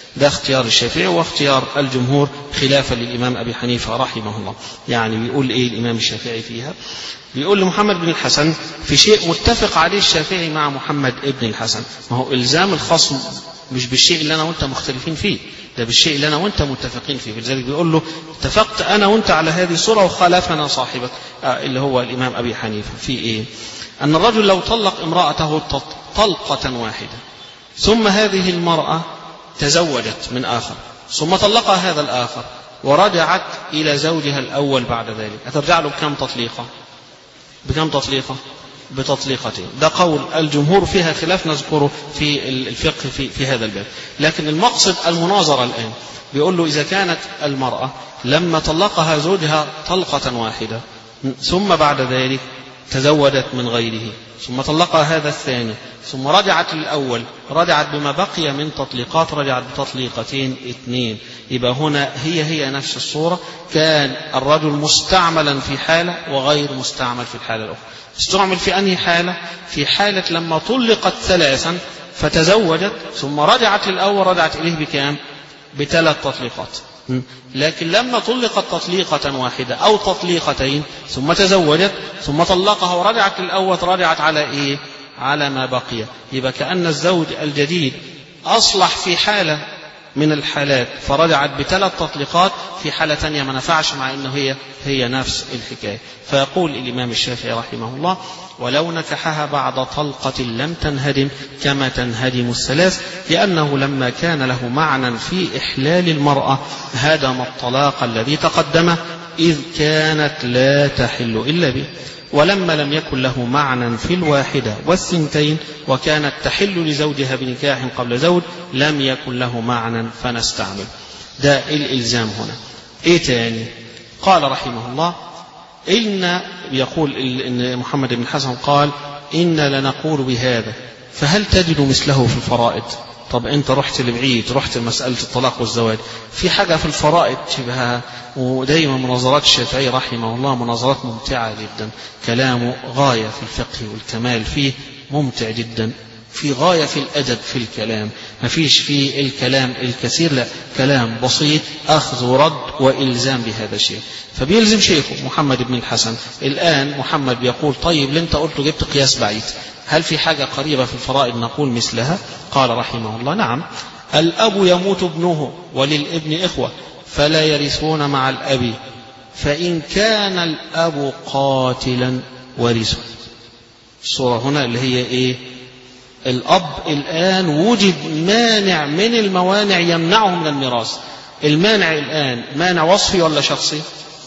ده اختيار الشافعي واختيار الجمهور خلافا للإمام أبي حنيفة رحمه الله يعني بيقول إيه الإمام الشافعي فيها بيقول لمحمد بن الحسن في شيء متفق عليه الشافعي مع محمد ابن الحسن ما هو إلزام الخصم مش بالشيء اللي أنا وأنت مختلفين فيه ده بالشيء اللي أنا وأنت متفقين فيه فلذلك بيقول له اتفقت أنا وأنت على هذه الصورة وخالفنا صاحبك آه اللي هو الإمام أبي حنيفة في إيه أن الرجل لو طلق امرأته طلقة واحدة ثم هذه المرأة تزوجت من آخر ثم طلقها هذا الآخر ورجعت إلى زوجها الأول بعد ذلك هترجع له بكم تطليقة بكم تطليقة بتطليقتين ده قول الجمهور فيها خلاف نذكره في الفقه في, في هذا الباب لكن المقصد المناظرة الآن بيقول له إذا كانت المرأة لما طلقها زوجها طلقة واحدة ثم بعد ذلك تزوجت من غيره ثم طلقها هذا الثاني ثم رجعت للأول رجعت بما بقي من تطليقات رجعت بتطليقتين اثنين يبقى هنا هي هي نفس الصورة كان الرجل مستعملا في حالة وغير مستعمل في الحالة الأخرى استعمل في أنهي حالة في حالة لما طلقت ثلاثا فتزوجت ثم رجعت للأول رجعت إليه بكام بثلاث تطليقات لكن لما طلقت تطليقة واحدة أو تطليقتين ثم تزوجت ثم طلقها ورجعت للأول رجعت على إيه؟ على ما بقي يبقى كأن الزوج الجديد أصلح في حالة من الحالات فرجعت بثلاث تطليقات في حالة ثانية ما نفعش مع أنه هي هي نفس الحكاية فيقول الإمام الشافعي رحمه الله ولو نكحها بعد طلقة لم تنهدم كما تنهدم الثلاث لأنه لما كان له معنى في إحلال المرأة هدم الطلاق الذي تقدم إذ كانت لا تحل إلا به ولما لم يكن له معنى في الواحدة والثنتين وكانت تحل لزوجها بنكاح قبل زوج لم يكن له معنى فنستعمل ده الإلزام هنا إيه تاني قال رحمه الله إن يقول إن محمد بن حسن قال إن لنقول بهذا فهل تجد مثله في الفرائض طب انت رحت لبعيد رحت لمسألة الطلاق والزواج في حاجة في الفرائض شبهها ودايما مناظرات الشافعي رحمه الله مناظرات ممتعة جدا كلامه غاية في الفقه والكمال فيه ممتع جدا في غاية في الأدب في الكلام ما فيش في الكلام الكثير لا كلام بسيط أخذ ورد وإلزام بهذا الشيء فبيلزم شيخه محمد بن الحسن الآن محمد بيقول طيب اللي انت قلته جبت قياس بعيد هل في حاجة قريبة في الفرائض نقول مثلها قال رحمه الله نعم الأب يموت ابنه وللابن إخوة فلا يرثون مع الأب فإن كان الأب قاتلا ورثوا الصورة هنا اللي هي إيه الأب الآن وجد مانع من الموانع يمنعه من الميراث المانع الآن مانع وصفي ولا شخصي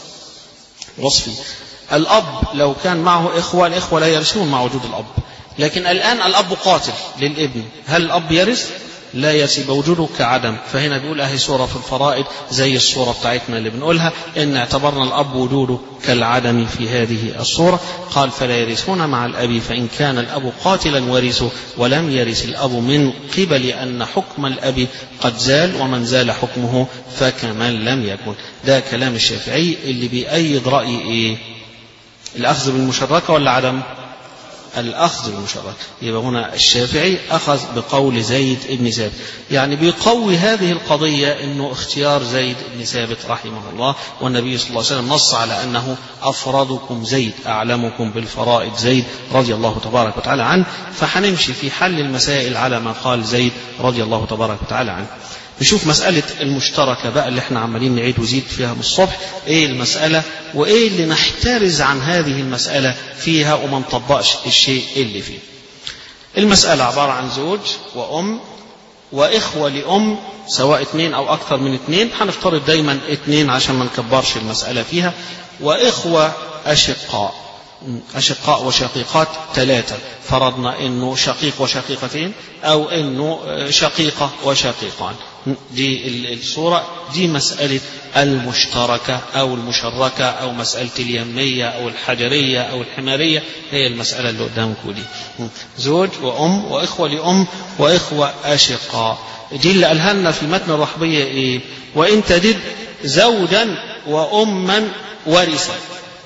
وصفي الأب لو كان معه إخوة الإخوة لا يرثون مع وجود الأب لكن الآن الأب قاتل للابن هل الأب يرث لا يرث وجوده كعدم فهنا بيقول أهي صورة في الفرائض زي الصورة بتاعتنا اللي بنقولها إن اعتبرنا الأب وجوده كالعدم في هذه الصورة قال فلا يرثون مع الأب فإن كان الأب قاتلا ورثه ولم يرث الأب من قبل أن حكم الأب قد زال ومن زال حكمه فكمن لم يكن ده كلام الشافعي اللي بيأيد رأي إيه الأخذ بالمشركة ولا عدم الأخذ بالمشرك يبقى هنا الشافعي أخذ بقول زيد بن ثابت يعني بيقوي هذه القضية أنه اختيار زيد بن ثابت رحمه الله والنبي صلى الله عليه وسلم نص على أنه أفرادكم زيد أعلمكم بالفرائض زيد رضي الله تبارك وتعالى عنه فحنمشي في حل المسائل على ما قال زيد رضي الله تبارك وتعالى عنه نشوف مسألة المشتركة بقى اللي احنا عمالين نعيد وزيد فيها من الصبح ايه المسألة وايه اللي نحترز عن هذه المسألة فيها وما نطبقش الشيء اللي فيه المسألة عبارة عن زوج وأم وإخوة لأم سواء اثنين أو أكثر من اثنين هنفترض دايما اثنين عشان ما نكبرش المسألة فيها وإخوة أشقاء أشقاء وشقيقات ثلاثة فرضنا أنه شقيق وشقيقتين أو أنه شقيقة وشقيقان دي الصورة دي مسألة المشتركة أو المشركة أو مسألة اليمية أو الحجرية أو الحمارية هي المسألة اللي قدامكم دي زوج وأم وإخوة لأم وإخوة أشقاء دي اللي قالها لنا في متن الرحبية إيه وإن تجد زوجا وأما ورثا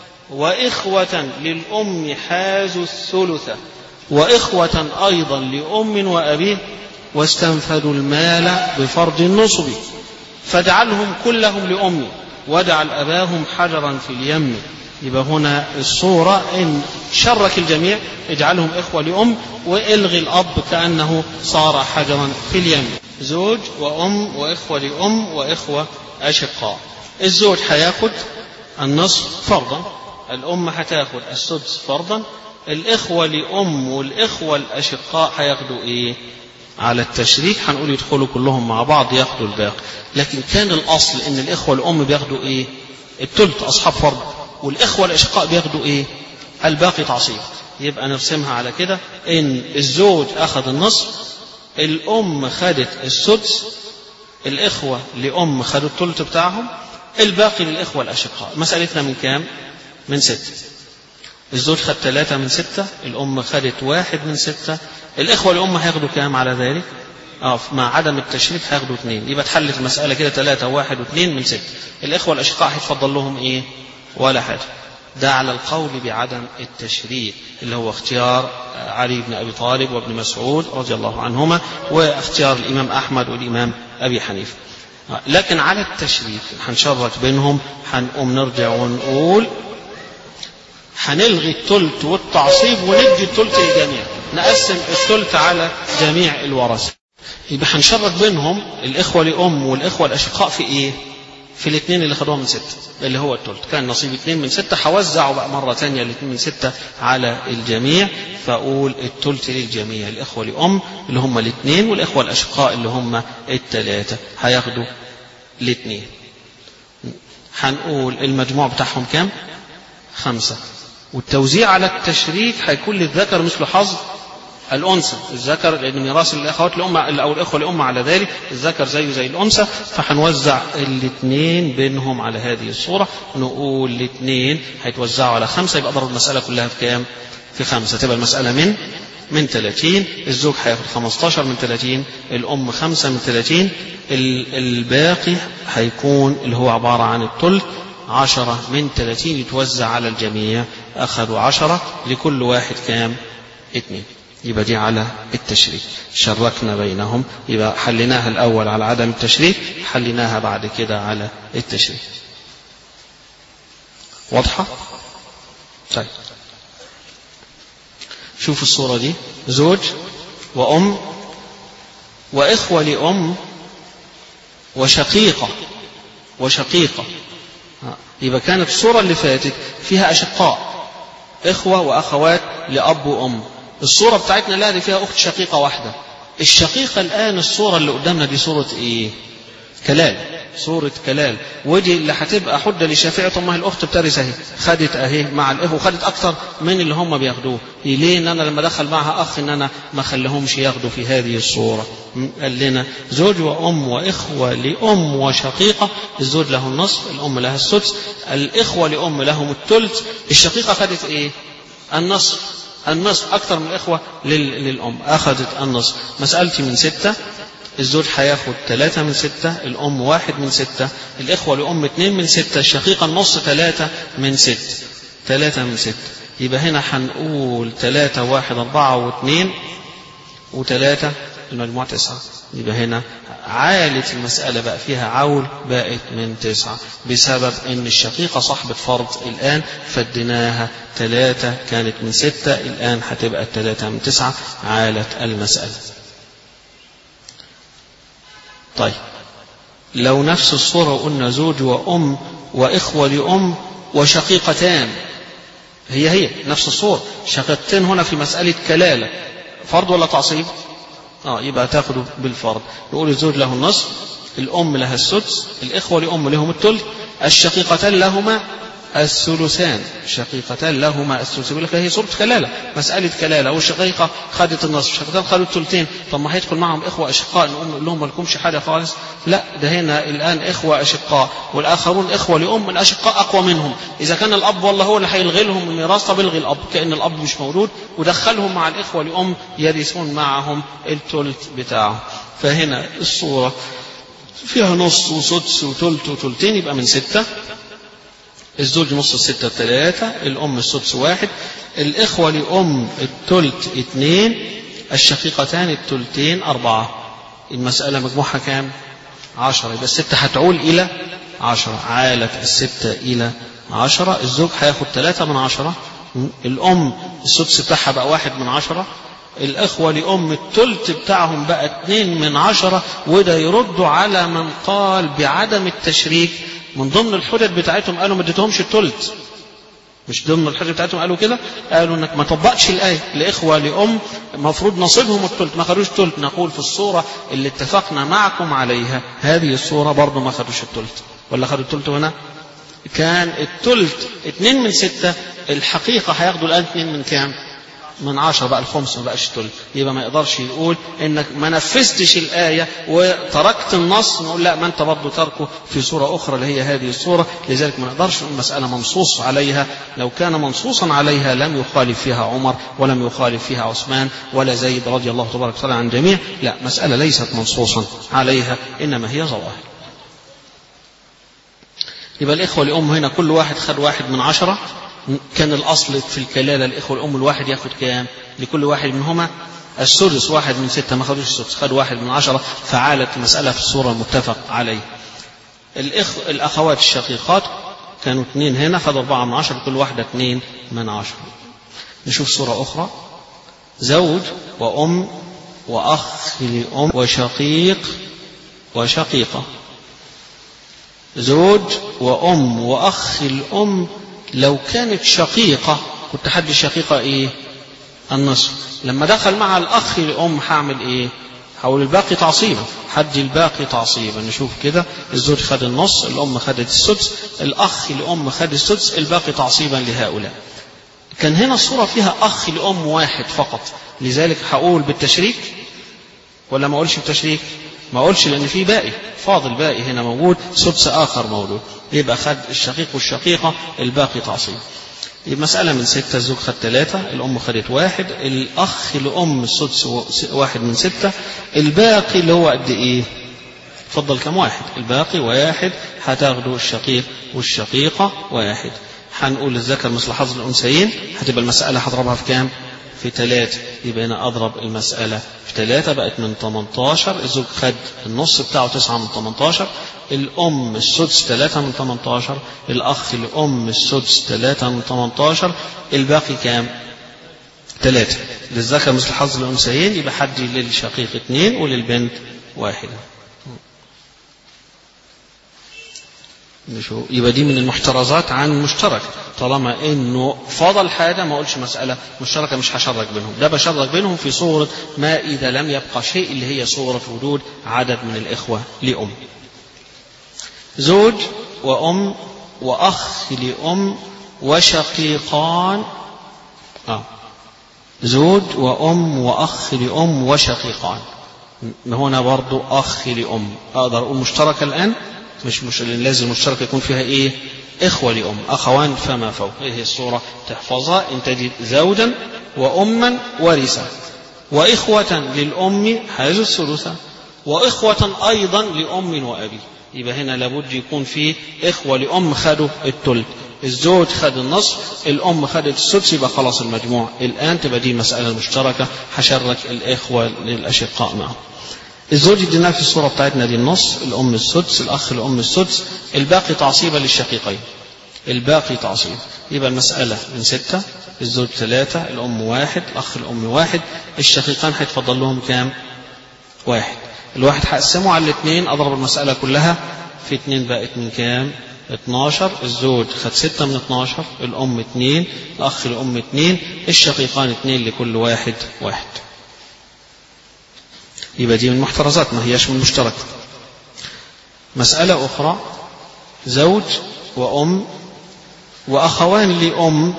وإخوة للأم حازوا الثلث وإخوة أيضا لأم وأبيه واستنفذوا المال بفرض النصب فاجعلهم كلهم لأمي واجعل أباهم حجرا في اليم يبقى هنا الصورة إن شرك الجميع اجعلهم إخوة لأم والغي الأب كأنه صار حجرا في اليم زوج وأم وإخوة لأم وإخوة أشقاء الزوج هياخد النصف فرضا الأم هتاخد السدس فرضا الإخوة لأم والإخوة الأشقاء هياخدوا إيه؟ على التشريك هنقول يدخلوا كلهم مع بعض ياخدوا الباقي لكن كان الأصل إن الإخوة الأم بياخدوا إيه؟ التلت أصحاب فرض والإخوة الأشقاء بياخدوا إيه؟ الباقي تعصيب يبقى نرسمها على كده إن الزوج أخذ النصف الأم خدت السدس الإخوة لأم خدوا التلت بتاعهم الباقي للإخوة الأشقاء مسألتنا من كام؟ من ستة الزوج خد ثلاثة من ستة الأم خدت واحد من ستة الإخوة الأم هياخدوا كام على ذلك؟ اه مع عدم التشريك هياخدوا اثنين يبقى اتحلت المسألة كده ثلاثة واحد واثنين من ستة الإخوة الأشقاء هيتفضل لهم إيه؟ ولا حاجة ده على القول بعدم التشريك اللي هو اختيار علي بن أبي طالب وابن مسعود رضي الله عنهما واختيار الإمام أحمد والإمام أبي حنيفة لكن على التشريك هنشرك بينهم هنقوم نرجع ونقول هنلغي التلت والتعصيب وندي التلت للجميع نقسم التلت على جميع الورثة يبقى هنشرك بينهم الإخوة لأم والإخوة الأشقاء في إيه؟ في الاثنين اللي خدوها من ستة اللي هو التلت كان نصيب اثنين من ستة هوزعه بقى مرة ثانية الاثنين من ستة على الجميع فأقول التلت للجميع الإخوة لأم اللي هم الاثنين والإخوة الأشقاء اللي هم الثلاثة هياخدوا الاثنين هنقول المجموع بتاعهم كام؟ خمسة والتوزيع على التشريك هيكون للذكر مثل حظ الأنثى الذكر لأن ميراث الأخوات الأمة أو الإخوة الأمة على ذلك الذكر زيه زي الأنثى فهنوزع الاثنين بينهم على هذه الصورة نقول الاثنين هيتوزعوا على خمسة يبقى ضرب المسألة كلها في كام؟ في خمسة تبقى المسألة من من 30 الزوج هياخد 15 من 30 الأم 5 من 30 الباقي هيكون اللي هو عبارة عن الثلث عشرة من 30 يتوزع على الجميع أخذوا عشرة لكل واحد كام؟ اثنين يبقى دي على التشريك شركنا بينهم يبقى حليناها الأول على عدم التشريك حليناها بعد كده على التشريك واضحة؟ طيب شوف الصورة دي زوج وأم وإخوة لأم وشقيقة وشقيقة يبقى كانت الصورة اللي فاتت فيها أشقاء إخوة وأخوات لأب وأم الصورة بتاعتنا لا دي فيها أخت شقيقة واحدة الشقيقة الآن الصورة اللي قدامنا دي صورة إيه كلال صورة كلال ودي اللي هتبقى حجة للشافعية طب ما هي الأخت بترث أهي خدت أهي مع الإخوة وخدت أكتر من اللي هم بياخدوه ليه إن أنا لما دخل معها أخ إن أنا ما خليهمش ياخدوا في هذه الصورة قال لنا زوج وأم وإخوة لأم وشقيقة الزوج له النصف الأم لها السدس الإخوة لأم لهم الثلث الشقيقة خدت إيه النصف النصف أكثر من الإخوة للأم أخذت النصف مسألتي من ستة الزوج هياخد ثلاثة من ستة الأم واحد من ستة الإخوة لأم اثنين من ستة الشقيقة النص ثلاثة من ست ثلاثة من ست يبقى هنا هنقول ثلاثة واحد أربعة واثنين وثلاثة المجموع تسعة يبقى هنا عالة المسألة بقى فيها عول بقت من تسعة بسبب أن الشقيقة صاحبة فرض الآن فديناها ثلاثة كانت من ستة الآن هتبقى ثلاثة من تسعة عالة المسألة طيب لو نفس الصورة قلنا زوج وأم وإخوة لأم وشقيقتان هي هي نفس الصورة شقيقتين هنا في مسألة كلالة فرض ولا تعصيب اه يبقى تاخده بالفرض نقول الزوج له النصف الأم لها السدس الإخوة لأم لهم الثلث الشقيقتان لهما الثلثان شقيقتان لهما الثلث يقول لك هي صورة كلالة مسألة كلالة والشقيقة خدت النصف الشقيقتان خدوا الثلثين طب ما هيدخل معهم إخوة أشقاء نقول لهم ما لكمش حاجة خالص لا ده هنا الآن إخوة أشقاء والآخرون إخوة لأم الأشقاء أقوى منهم إذا كان الأب والله هو اللي هيلغي لهم الميراث طب الغي الأب كأن الأب مش موجود ودخلهم مع الإخوة لأم يرثون معهم الثلث بتاعهم فهنا الصورة فيها نص وسدس وثلث وثلثين يبقى من ستة الزوج نص الستة ثلاثة الأم السدس واحد الإخوة لأم الثلث اثنين الشقيقتان الثلثين أربعة المسألة مجموعها كام عشرة يبقى الستة هتعول إلى عشرة عالت الستة إلى عشرة الزوج هياخد ثلاثة من عشرة الأم السدس بتاعها بقى واحد من عشرة الإخوة لأم التلت بتاعهم بقى اتنين من عشرة وده يردوا على من قال بعدم التشريك من ضمن الحجج بتاعتهم قالوا ما اديتهمش التلت مش ضمن الحجج بتاعتهم قالوا كده قالوا انك ما طبقش الايه لاخوه لام المفروض نصيبهم التلت ما خدوش التلت نقول في الصوره اللي اتفقنا معكم عليها هذه الصوره برضه ما خدوش التلت ولا خدوا التلت هنا كان التلت اتنين من ستة الحقيقة هياخدوا الآن اتنين من كام من عشرة بقى الخمس ما بقاش تلت يبقى ما يقدرش يقول انك ما نفذتش الآية وتركت النص نقول لا ما انت برضه تركه في صورة أخرى اللي هي هذه الصورة لذلك ما نقدرش نقول مسألة منصوص عليها لو كان منصوصا عليها لم يخالف فيها عمر ولم يخالف فيها عثمان ولا زيد رضي الله تبارك وتعالى عن الجميع لا مسألة ليست منصوصا عليها إنما هي ظواهر يبقى الإخوة الأم هنا كل واحد خد واحد من عشرة كان الأصل في الكلالة الإخوة الأم الواحد ياخد كام لكل واحد منهما السدس واحد من ستة ما خدوش السدس خد واحد من عشرة فعالت المسألة في الصورة المتفق عليه الإخ... الأخوات الشقيقات كانوا اثنين هنا خدوا أربعة من عشرة كل واحدة اثنين من عشرة نشوف صورة أخرى زوج وأم وأخ لأم وشقيق وشقيقة زوج وأم وأخ الأم لو كانت شقيقة كنت حد الشقيقة إيه النصف لما دخل مع الأخ الأم هعمل إيه حول الباقي تعصيبا حد الباقي تعصيبا نشوف كده الزوج خد النص الأم خدت السدس الأخ الأم خد السدس الباقي تعصيبا لهؤلاء كان هنا الصورة فيها أخ لأم واحد فقط لذلك هقول بالتشريك ولا ما أقولش بالتشريك ما أقولش لأن في باقي فاضل باقي هنا موجود سدس آخر موجود يبقى خد الشقيق والشقيقة الباقي تعصيب المسألة من ستة الزوج خد ثلاثة الأم خدت واحد الأخ لأم السدس واحد من ستة الباقي اللي هو قد إيه اتفضل كم واحد الباقي واحد هتاخده الشقيق والشقيقة واحد هنقول الذكر مثل حظ الأنثيين هتبقى المسألة هضربها في كام في ثلاثة يبقى أنا أضرب المسألة في ثلاثة بقت من 18 الزوج خد النص بتاعه 9 من 18 الأم السدس 3 من 18 الأخ الأم السدس 3 من 18 الباقي كام؟ ثلاثة للذكر مثل حظ الأنثيين يبقى حد للشقيق اثنين وللبنت واحدة يبقى دي من المحترزات عن المشترك طالما انه فضل حاجه ما اقولش مساله مشتركه مش هشرك بينهم ده بشرك بينهم في صوره ما اذا لم يبقى شيء اللي هي صوره وجود عدد من الاخوه لام زوج وام واخ لام وشقيقان آه. زوج وام واخ لام وشقيقان هنا برضو اخ لام اقدر اقول مشتركه الان مش مش لازم المشترك يكون فيها ايه اخوه لام اخوان فما فوق ايه هي الصوره تحفظها ان تجد زوجا واما ورثا واخوه للام حاز الثلث واخوه ايضا لام وابي يبقى هنا لابد يكون في اخوه لام خدوا التلت الزوج خد النصف الام خدت السدس يبقى خلاص المجموع الان تبقى دي مساله مشتركه هشرك الاخوه للاشقاء معهم الزوج اديناه في الصورة بتاعتنا دي النص الأم السدس الأخ الأم السدس الباقي تعصيبا للشقيقين الباقي تعصيب يبقى المسألة من ستة الزوج ثلاثة الأم واحد الأخ الأم واحد الشقيقان هيتفضل لهم كام واحد الواحد هقسمه على الاثنين أضرب المسألة كلها في اثنين بقت من كام 12 الزوج خد 6 من 12 الأم 2 الأخ الأم 2 الشقيقان 2 لكل واحد واحد يبقى دي من المحترزات ما هياش من مشترك مسألة أخرى زوج وأم وأخوان لأم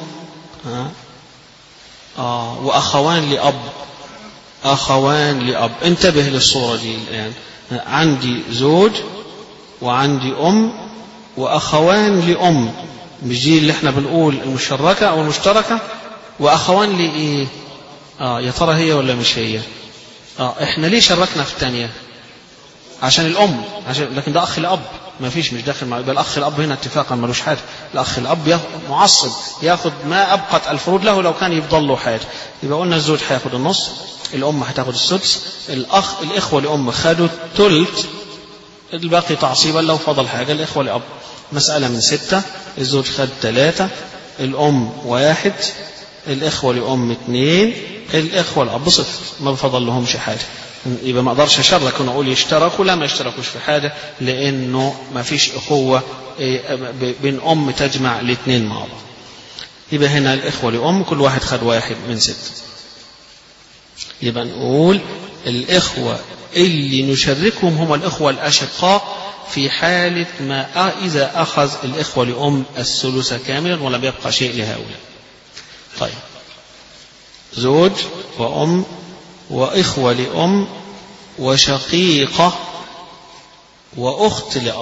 آه وأخوان لأب أخوان لأب انتبه للصورة دي الآن عندي زوج وعندي أم وأخوان لأم مش دي اللي احنا بنقول المشركة أو المشتركة وأخوان لإيه؟ آه يا ترى هي ولا مش هي؟ اه احنا ليه شركنا في الثانية؟ عشان الأم عشان لكن ده أخ الأب ما فيش مش داخل مع يبقى الأخ الأب هنا اتفاقا ملوش حاجة الأخ الأب معصب ياخد ما أبقت الفروض له لو كان يفضل له حاجة يبقى قلنا الزوج هياخد النص الأم هتاخد السدس الأخ الإخوة لأم خدوا الثلث الباقي تعصيبا لو فضل حاجة الإخوة لأب مسألة من ستة الزوج خد ثلاثة الأم واحد الإخوة لأم اثنين الإخوة الأب صفر ما بفضل لهمش حاجة يبقى ما اقدرش اشرك ونقول يشتركوا لا ما يشتركوش في حاجه لانه ما فيش اخوه بين ام تجمع الاثنين مع بعض يبقى هنا الاخوه لام كل واحد خد واحد من ست يبقى نقول الاخوه اللي نشركهم هم الاخوه الاشقاء في حالة ما إذا أخذ الإخوة لأم الثلث كاملا ولم يبقى شيء لهؤلاء. طيب. زوج وأم وإخوة لأم وشقيقة وأخت لأب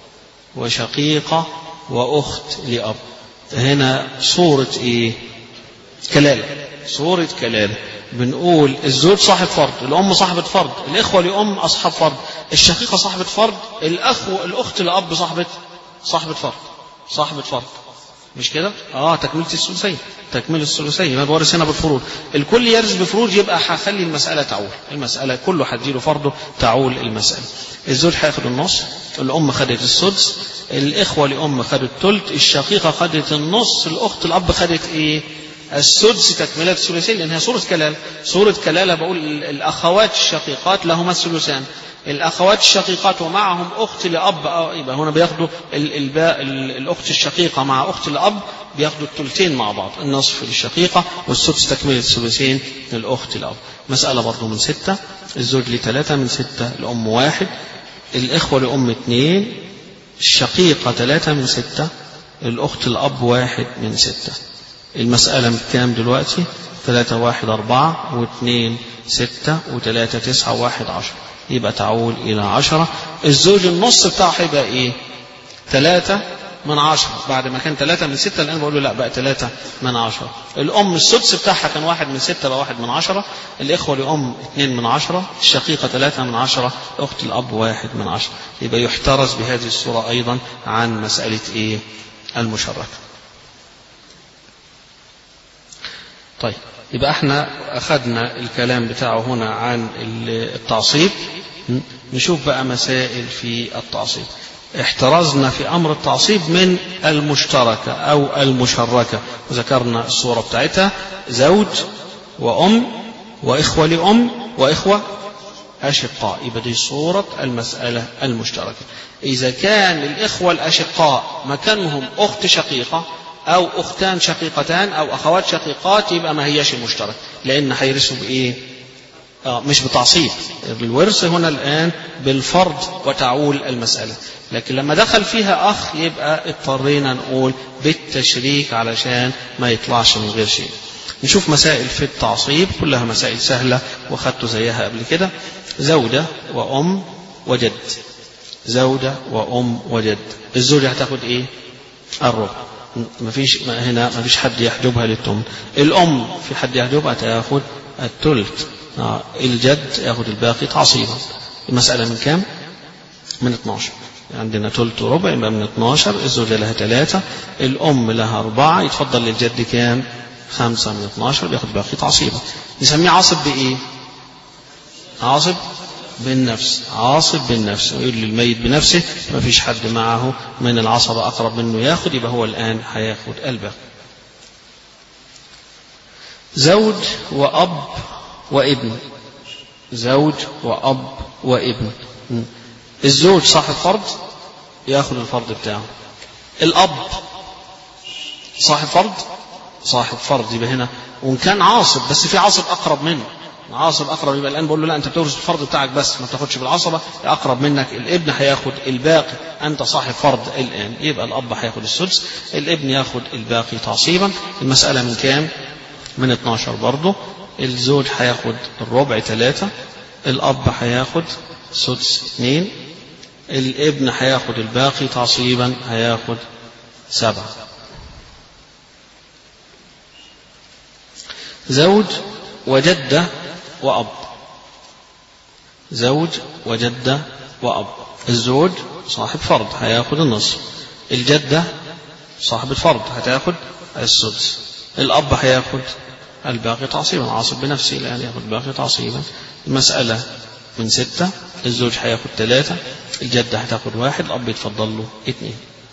وشقيقة وأخت لأب هنا صورة إيه كلالة صورة كلالة بنقول الزوج صاحب فرض الأم صاحبة فرض الإخوة لأم أصحاب فرض الشقيقة صاحبة فرض الأخ الأخت لأب صاحبة صاحبة فرض صاحبة فرض مش كده؟ اه تكملة الثلثين تكملة الثلثين ما بورث هنا بالفروض الكل يرث بفروض يبقى هخلي المسألة تعول المسألة كله هديله فرضه تعول المسألة الزوج هياخد النص الأم خدت السدس الإخوة لأم خدت الثلث الشقيقة خدت النص الأخت الأب خدت إيه؟ السدس تكملة الثلثين لأنها صورة كلالة صورة كلالة بقول الأخوات الشقيقات لهما الثلثان الأخوات الشقيقات ومعهم أخت لأب يبقى هنا بياخدوا الباء الأخت الشقيقة مع أخت الأب بياخدوا الثلثين مع بعض النصف للشقيقة والسدس تكملة الثلثين للأخت الأب مسألة برضه من ستة الزوج لثلاثة من ستة الأم واحد الإخوة لأم اثنين الشقيقة ثلاثة من ستة الأخت الأب واحد من ستة المسألة كام دلوقتي ثلاثة واحد أربعة واثنين ستة وثلاثة تسعة وواحد عشر يبقى تعول إلى عشرة الزوج النص بتاعه هيبقى إيه ثلاثة من عشرة بعد ما كان ثلاثة من ستة الآن بقول له لا بقى ثلاثة من عشرة الأم السدس بتاعها كان واحد من ستة بقى واحد من عشرة الإخوة لأم اثنين من عشرة الشقيقة ثلاثة من عشرة أخت الأب واحد من عشرة يبقى يحترز بهذه الصورة أيضا عن مسألة إيه المشركة طيب يبقى احنا أخذنا الكلام بتاعه هنا عن التعصيب نشوف بقى مسائل في التعصيب احترزنا في أمر التعصيب من المشتركة أو المشركة وذكرنا الصورة بتاعتها زوج وأم وإخوة لأم وإخوة أشقاء يبقى دي صورة المسألة المشتركة إذا كان الإخوة الأشقاء مكانهم أخت شقيقة أو أختان شقيقتان أو أخوات شقيقات يبقى ما هياش مشترك لأن هيرثوا بإيه؟ آه مش بتعصيب الورث هنا الآن بالفرض وتعول المسألة لكن لما دخل فيها أخ يبقى اضطرينا نقول بالتشريك علشان ما يطلعش من غير شيء نشوف مسائل في التعصيب كلها مسائل سهلة وخدت زيها قبل كده زوجة وأم وجد زوجة وأم وجد الزوجة هتاخد إيه؟ الربع ما فيش هنا ما فيش حد يحجبها للتمن الأم في حد يحجبها تاخد الثلث آه الجد ياخد الباقي تعصيبا المسألة من كام؟ من 12 عندنا ثلث وربع يبقى من 12 الزوجة لها ثلاثة الأم لها أربعة يتفضل للجد كام؟ خمسة من 12 بياخد باقي تعصيبا نسميه عاصب بإيه؟ عاصب بالنفس عاصب بالنفس ويقول للميت بنفسه ما فيش حد معه من العصبة أقرب منه ياخد يبقى هو الآن هياخد الباقي زوج وأب وابن زوج وأب وابن الزوج صاحب فرض ياخد الفرض بتاعه الأب صاحب فرض صاحب فرض يبقى هنا وإن كان عاصب بس في عاصب أقرب منه عاصب اقرب يبقى الان بقول له لا انت بتورث الفرض بتاعك بس ما بتاخدش بالعصبه اقرب منك الابن هياخد الباقي انت صاحب فرض الان يبقى الاب هياخد السدس الابن ياخد الباقي تعصيبا المساله من كام من 12 برضه الزوج هياخد الربع ثلاثة الاب هياخد سدس اثنين الابن هياخد الباقي تعصيبا هياخد سبعة زوج وجدة وأب زوج وجدة وأب الزوج صاحب فرض هياخد النصف الجدة صاحب الفرض هتاخد السدس الأب هياخد الباقي تعصيبا عاصب بنفسه الآن يأخذ الباقي تعصيبا المسألة من ستة الزوج هياخد ثلاثة الجدة هتاخد واحد الأب يتفضل له اثنين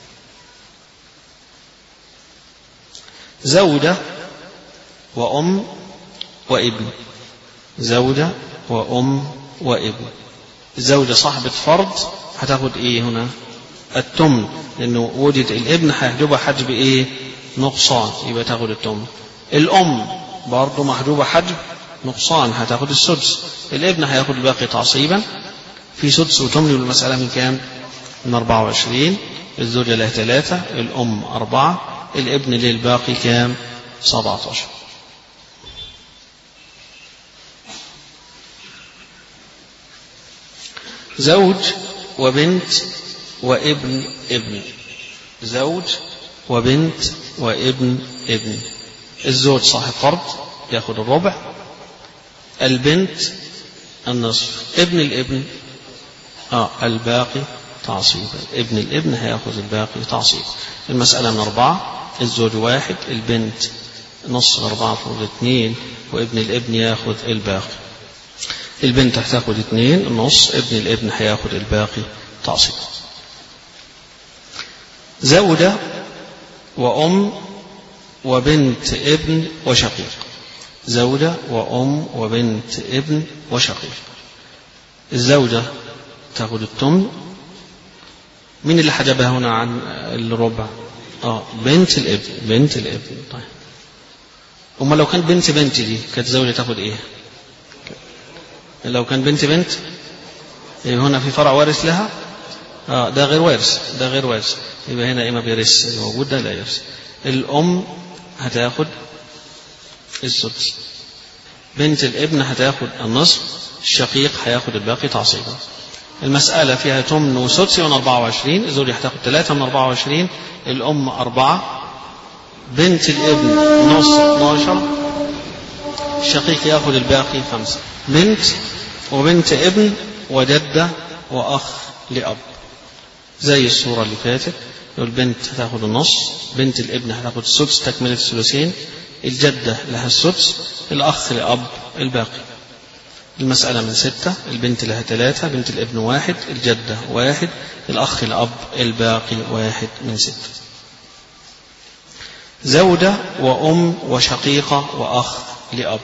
زوجة وأم وابن زوجة وأم وابن الزوجة صاحبة فرض هتاخد ايه هنا التمن لانه وجد الابن هيحجبها حجب ايه نقصان يبقى تاخد التمن الام برضه محجوبة حجب نقصان هتاخد السدس الابن هياخد الباقي تعصيبا في سدس وتمن المسألة من كام من 24 الزوجة لها ثلاثة الأم أربعة الابن للباقي كام 17 زوج وبنت وابن ابن زوج وبنت وابن ابن الزوج صاحب فرض ياخذ الربع البنت النصف ابن الابن اه الباقي تعصيبا ابن الابن هياخذ الباقي تعصيب المسألة من أربعة الزوج واحد البنت نص أربعة فوق اثنين وابن الابن ياخذ الباقي البنت هتاخد اثنين النص ابن الابن هياخد الباقي تعصيب زوجة وأم وبنت ابن وشقيق زوجة وأم وبنت ابن وشقيق الزوجة تاخد التمن مين اللي حجبها هنا عن الربع اه بنت الابن بنت الابن طيب أما لو كانت بنت بنت دي كانت زوجة تاخد ايه لو كان بنت بنت يبقى هنا في فرع وارث لها اه ده غير وارث ده غير وارث يبقى هنا اما بيرث موجود ده لا يرث الام هتاخد السدس بنت الابن هتاخد النصف الشقيق هياخد الباقي تعصيبا المسألة فيها تمن وسدس من 24 الزوج هتاخد 3 من 24 الأم أربعة بنت الابن نص 12 الشقيق ياخد الباقي خمسة بنت وبنت ابن وجدة وأخ لأب زي الصورة اللي فاتت البنت هتاخد النص بنت الابن هتاخد السدس تكملة الثلثين الجدة لها السدس الأخ لأب الباقي المسألة من ستة البنت لها ثلاثة بنت الابن واحد الجدة واحد الأخ لأب الباقي واحد من ستة زوجة وأم وشقيقة وأخ لأب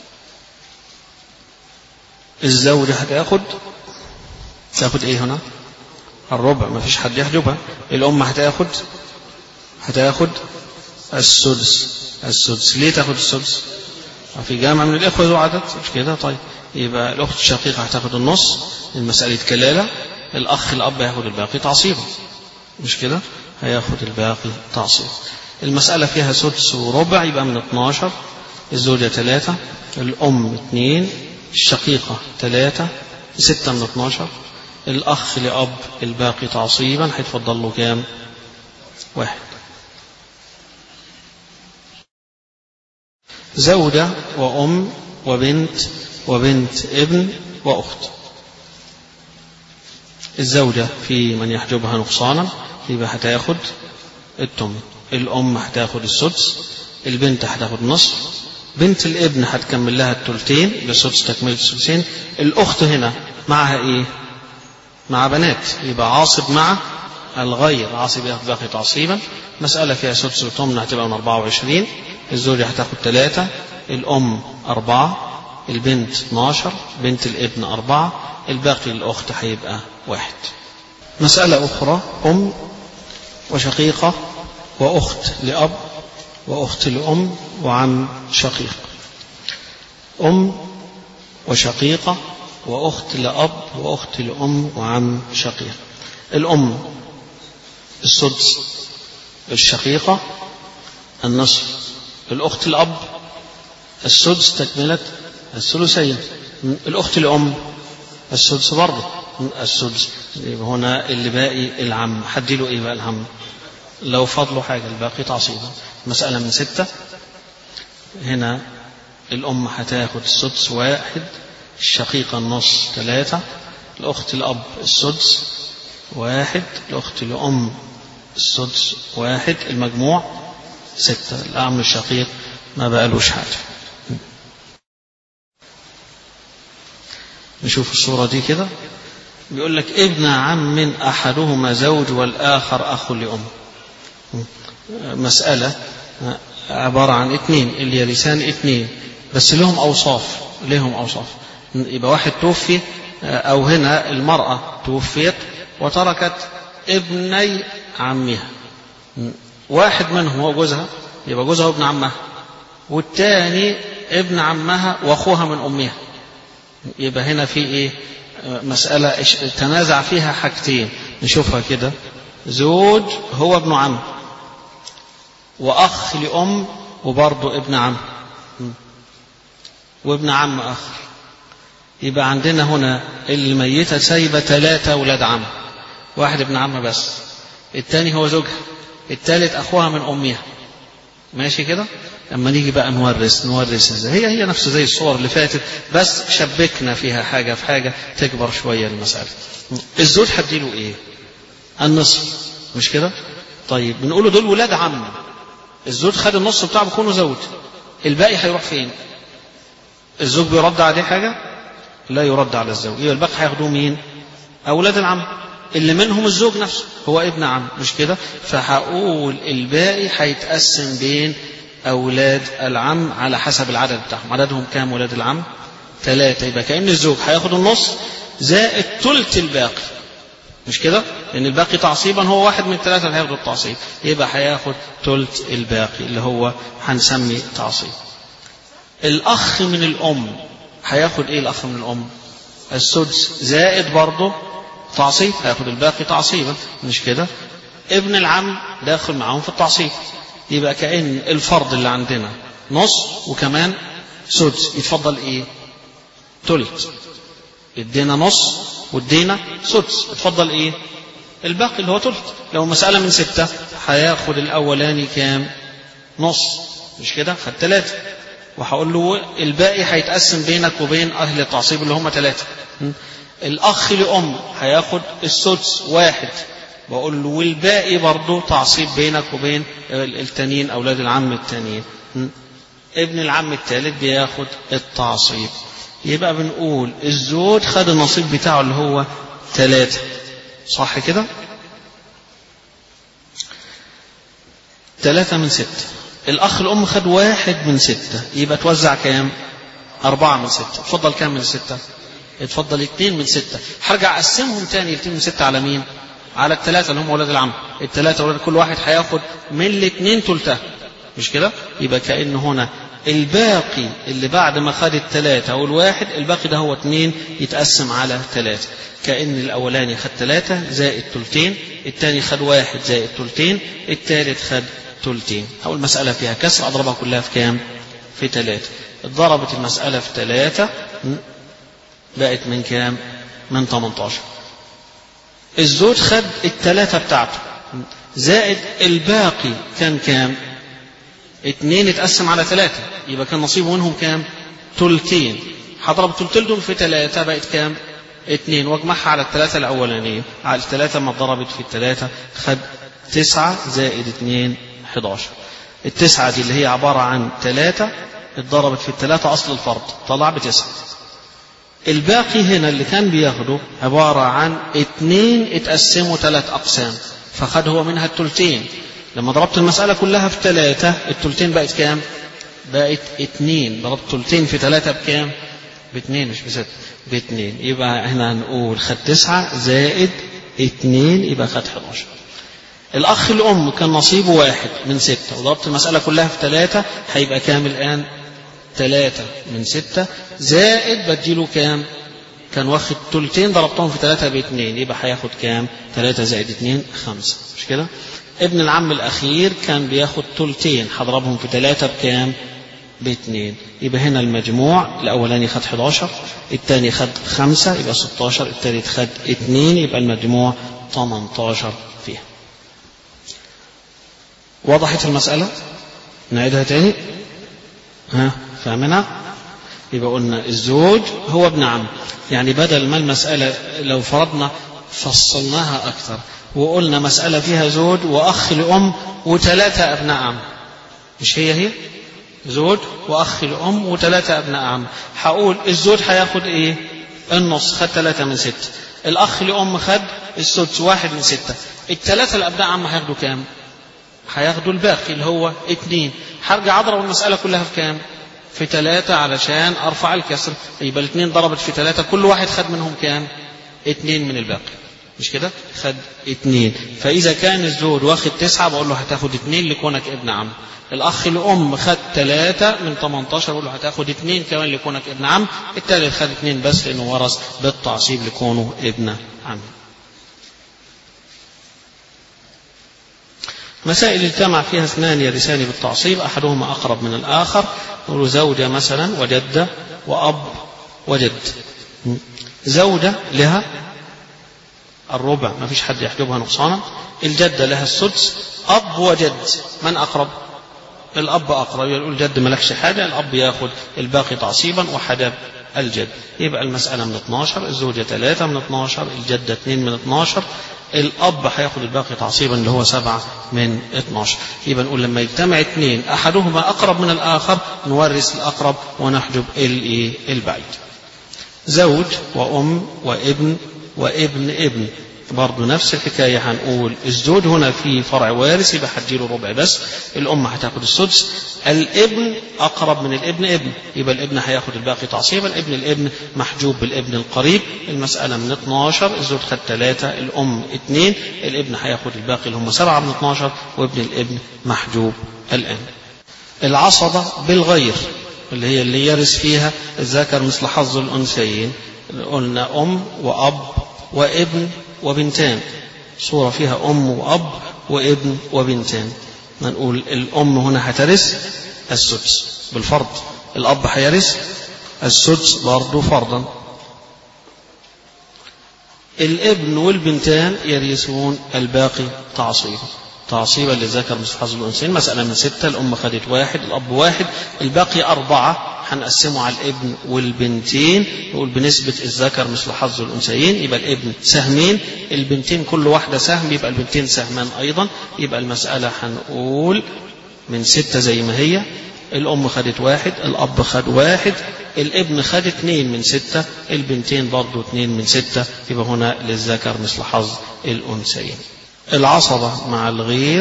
الزوجة هتاخد تاخد ايه هنا الربع ما فيش حد يحجبها الأم هتاخد هتاخد السدس السدس ليه تاخد السدس في جامعة من الإخوة ذو عدد مش كده طيب يبقى الأخت الشقيقة هتاخد النص المسألة كلالة الأخ الأب هياخد الباقي تعصيبا مش كده هياخد الباقي تعصيب المسألة فيها سدس وربع يبقى من 12 الزوجة ثلاثة الأم اثنين الشقيقة ثلاثة ستة من 12 الأخ لأب الباقي تعصيبا هيتفضل له كام؟ واحد زوجة وأم وبنت وبنت ابن وأخت الزوجة في من يحجبها نقصانا يبقى هتاخد التمن الأم هتاخد السدس البنت هتاخد نصف بنت الابن هتكمل لها التلتين بسدس تكملة السدسين الأخت هنا معها إيه؟ مع بنات يبقى عاصب مع الغير عاصب ياخد باقي تعصيبا مسألة فيها سدس وتمن هتبقى من 24 الزوجة هتاخد ثلاثة الأم أربعة البنت 12 بنت الابن أربعة الباقي للأخت هيبقى واحد مسألة أخرى أم وشقيقة وأخت لأب وأخت لأم وعم شقيق أم وشقيقة وأخت لأب وأخت لأم وعم شقيق الأم السدس الشقيقة النصف الأخت الأب السدس تكملة الثلثين الأخت الأم السدس برضه السدس هنا اللي باقي العم حد له إيه بقى العم لو فضلوا حاجة الباقي تعصيبا مسألة من ستة هنا الأم هتاخد السدس واحد الشقيقة النص ثلاثة الأخت الأب السدس واحد الأخت الأم السدس واحد المجموع ستة الأعم الشقيق ما بقالوش حاجة نشوف الصورة دي كده بيقول لك ابن عم أحدهما زوج والآخر أخ لأم مسألة عبارة عن اثنين اللي يرثان اثنين بس لهم أوصاف لهم أوصاف يبقى واحد توفي أو هنا المرأة توفيت وتركت ابني عمها واحد منهم هو جوزها يبقى جوزها وابن عمها والتاني ابن عمها واخوها من امها يبقى هنا في ايه مسألة تنازع فيها حاجتين نشوفها كده زوج هو ابن عم وأخ لأم وبرضه ابن عم وابن عم آخر يبقى عندنا هنا الميتة سايبة ثلاثة ولاد عم واحد ابن عم بس الثاني هو زوجها الثالث أخوها من أمها ماشي كده لما نيجي بقى نورث نورث ازاي هي هي نفس زي الصور اللي فاتت بس شبكنا فيها حاجة في حاجة تكبر شوية المسألة الزوج هديله ايه النصف مش كده طيب بنقوله دول ولاد عم الزوج خد النص بتاعه بيكونوا زوج الباقي هيروح فين الزوج بيرد عليه حاجة لا يرد على الزوج يبقى الباقي هياخدوه مين أولاد العم اللي منهم الزوج نفسه هو ابن عم مش كده فهقول الباقي هيتقسم بين أولاد العم على حسب العدد بتاعهم عددهم كام ولاد العم ثلاثة يبقى كأن الزوج هياخد النص زائد ثلث الباقي مش كده لأن الباقي تعصيبا هو واحد من الثلاثة اللي هياخدوا التعصيب يبقى هياخد ثلث الباقي اللي هو هنسمي تعصيب الأخ من الأم هياخد إيه الأخ من الأم السدس زائد برضه تعصيب هياخد الباقي تعصيبا مش كده ابن العم داخل معاهم في التعصيب يبقى كأن الفرض اللي عندنا نص وكمان سدس يتفضل ايه تلت ادينا نص وادينا سدس اتفضل ايه الباقي اللي هو تلت لو المسألة من ستة هياخد الأولاني كام نص مش كده خد ثلاثة وهقول له الباقي هيتقسم بينك وبين أهل التعصيب اللي هم ثلاثة الأخ لأم هياخد السدس واحد بقول له والباقي برضه تعصيب بينك وبين التانيين أولاد العم التانيين ابن العم الثالث بياخد التعصيب يبقى بنقول الزوج خد النصيب بتاعه اللي هو ثلاثة صح كده ثلاثة من ستة الأخ الأم خد واحد من ستة يبقى توزع كام أربعة من ستة اتفضل كام من ستة اتفضل اثنين من ستة هرجع أقسمهم تاني اثنين من ستة على مين على الثلاثة اللي هم ولاد العم الثلاثة ولاد كل واحد هياخد من الاثنين تلتها مش كده يبقى كأن هنا الباقي اللي بعد ما خد الثلاثة أو الواحد الباقي ده هو اثنين يتقسم على ثلاثة كأن الأولاني خد ثلاثة زائد تلتين الثاني خد واحد زائد تلتين الثالث خد تلتين أو المسألة فيها كسر أضربها كلها في كام في ثلاثة ضربت المسألة في ثلاثة بقت من كام من 18 الزوج خد الثلاثة بتاعته زائد الباقي كان كام اتنين اتقسم على ثلاثة يبقى كان نصيبه منهم كام تلتين هضرب التلتين دول في ثلاثة بقت كام اتنين واجمعها على الثلاثة الأولانية على الثلاثة ما ضربت في الثلاثة خد تسعة زائد اتنين حداشر التسعة دي اللي هي عبارة عن ثلاثة اتضربت في الثلاثة أصل الفرض طلع بتسعة الباقي هنا اللي كان بياخده عبارة عن اتنين اتقسموا ثلاث أقسام فخد هو منها التلتين لما ضربت المسألة كلها في ثلاثة التلتين بقت كام؟ بقت اتنين ضربت تلتين في ثلاثة بكام؟ باتنين مش بستة باتنين يبقى هنا هنقول خد تسعة زائد اتنين يبقى خد 11 الأخ الأم كان نصيبه واحد من ستة وضربت المسألة كلها في ثلاثة هيبقى كام الآن؟ ثلاثة من ستة زائد بديله كام؟ كان واخد تلتين ضربتهم في ثلاثة باثنين يبقى هياخد كام؟ ثلاثة زائد اثنين خمسة مش كده؟ ابن العم الأخير كان بياخد تلتين هضربهم في ثلاثة بكام؟ باثنين يبقى هنا المجموع الأولاني خد 11 الثاني خد خمسة يبقى 16 الثالث خد اثنين يبقى المجموع 18 فيها وضحت المسألة؟ نعيدها تاني؟ ها فاهمنا؟ يبقى قلنا الزوج هو ابن عم يعني بدل ما المسألة لو فرضنا فصلناها أكثر وقلنا مسألة فيها زوج وأخ لأم وثلاثة أبناء عم مش هي هي زوج وأخ لأم وثلاثة أبناء عم هقول الزوج هياخد إيه النص خد ثلاثة من ستة الأخ لأم خد السدس واحد من ستة الثلاثة الأبناء عم هياخدوا كام؟ هياخدوا الباقي اللي هو اتنين هرجع أضرب المسألة كلها في كام؟ في ثلاثة علشان أرفع الكسر يبقى الاثنين ضربت في ثلاثة كل واحد خد منهم كام؟ اتنين من الباقي مش كده؟ خد اتنين فإذا كان الزوج واخد تسعة بقول له هتاخد اتنين لكونك ابن عم الأخ الأم خد ثلاثة من 18 بقول له هتاخد اتنين كمان لكونك ابن عم الثالث خد اتنين بس لأنه ورث بالتعصيب لكونه ابن عم مسائل اجتمع فيها اثنان يرثان بالتعصيب أحدهما أقرب من الآخر نقول زوجة مثلا وجدة وأب وجد زوجة لها الربع ما فيش حد يحجبها نقصانا الجدة لها السدس أب وجد من أقرب الأب أقرب يقول الجد ملكش حاجة الأب ياخد الباقي تعصيبا وحدب الجد يبقى المسألة من 12 الزوجة 3 من 12 الجدة 2 من 12 الأب هياخد الباقي تعصيبا اللي هو 7 من 12 يبقى نقول لما يجتمع اثنين أحدهما أقرب من الآخر نورث الأقرب ونحجب البعيد زوج وأم وابن وابن ابن برضه نفس الحكاية هنقول الزوج هنا في فرع وارث يبقى هتجيله ربع بس الأم هتاخد السدس الابن أقرب من الابن ابن يبقى الابن هياخد الباقي تعصيبا ابن الابن محجوب بالابن القريب المسألة من 12 الزوج خد 3 الأم 2 الابن هياخد الباقي اللي هم 7 من 12 وابن الابن محجوب الآن العصبة بالغير اللي هي اللي يرث فيها الذكر مثل حظ الأنثيين قلنا أم وأب وابن وبنتان صورة فيها أم وأب وابن وبنتان نقول الأم هنا هترث السدس بالفرض الأب هيرث السدس برضه فرضا الابن والبنتان يرثون الباقي تعصيبا تعصيبا للذكر مثل حظ الأنثيين مسألة من ستة الأم خدت واحد الأب واحد الباقي أربعة هنقسمه على الابن والبنتين نقول بنسبة الذكر مثل حظ الأنثيين يبقى الابن سهمين البنتين كل واحدة سهم يبقى البنتين سهمان أيضا يبقى المسألة هنقول من ستة زي ما هي الأم خدت واحد الأب خد واحد الابن خد اثنين من ستة البنتين برضو اثنين من ستة يبقى هنا للذكر مثل حظ الأنثيين العصبة مع الغير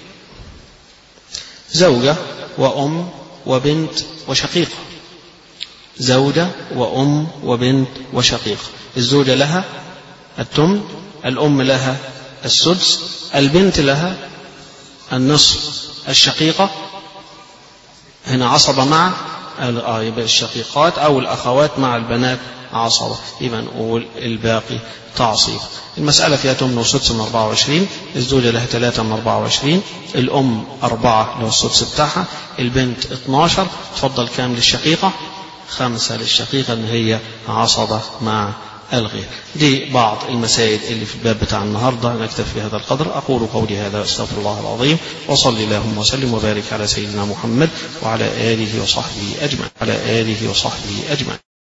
زوجة وأم وبنت وشقيقة زوجة وأم وبنت وشقيقة الزوجة لها التمن الأم لها السدس البنت لها النصف الشقيقة هنا عصبة مع آه يبقى الشقيقات أو الأخوات مع البنات عصبة يبقى نقول الباقي تعصيب المسألة فيها تمن وسدس من 24 الزوجة لها 3 من 24 الأم أربعة اللي هو السدس بتاعها البنت 12 تفضل كام للشقيقة خمسة للشقيقة إن هي عصبة مع الغير دي بعض المسائل اللي في الباب بتاع النهاردة نكتفي بهذا القدر أقول قولي هذا أستغفر الله العظيم وصل اللهم وسلم وبارك على سيدنا محمد وعلى آله وصحبه أجمعين على آله وصحبه أجمعين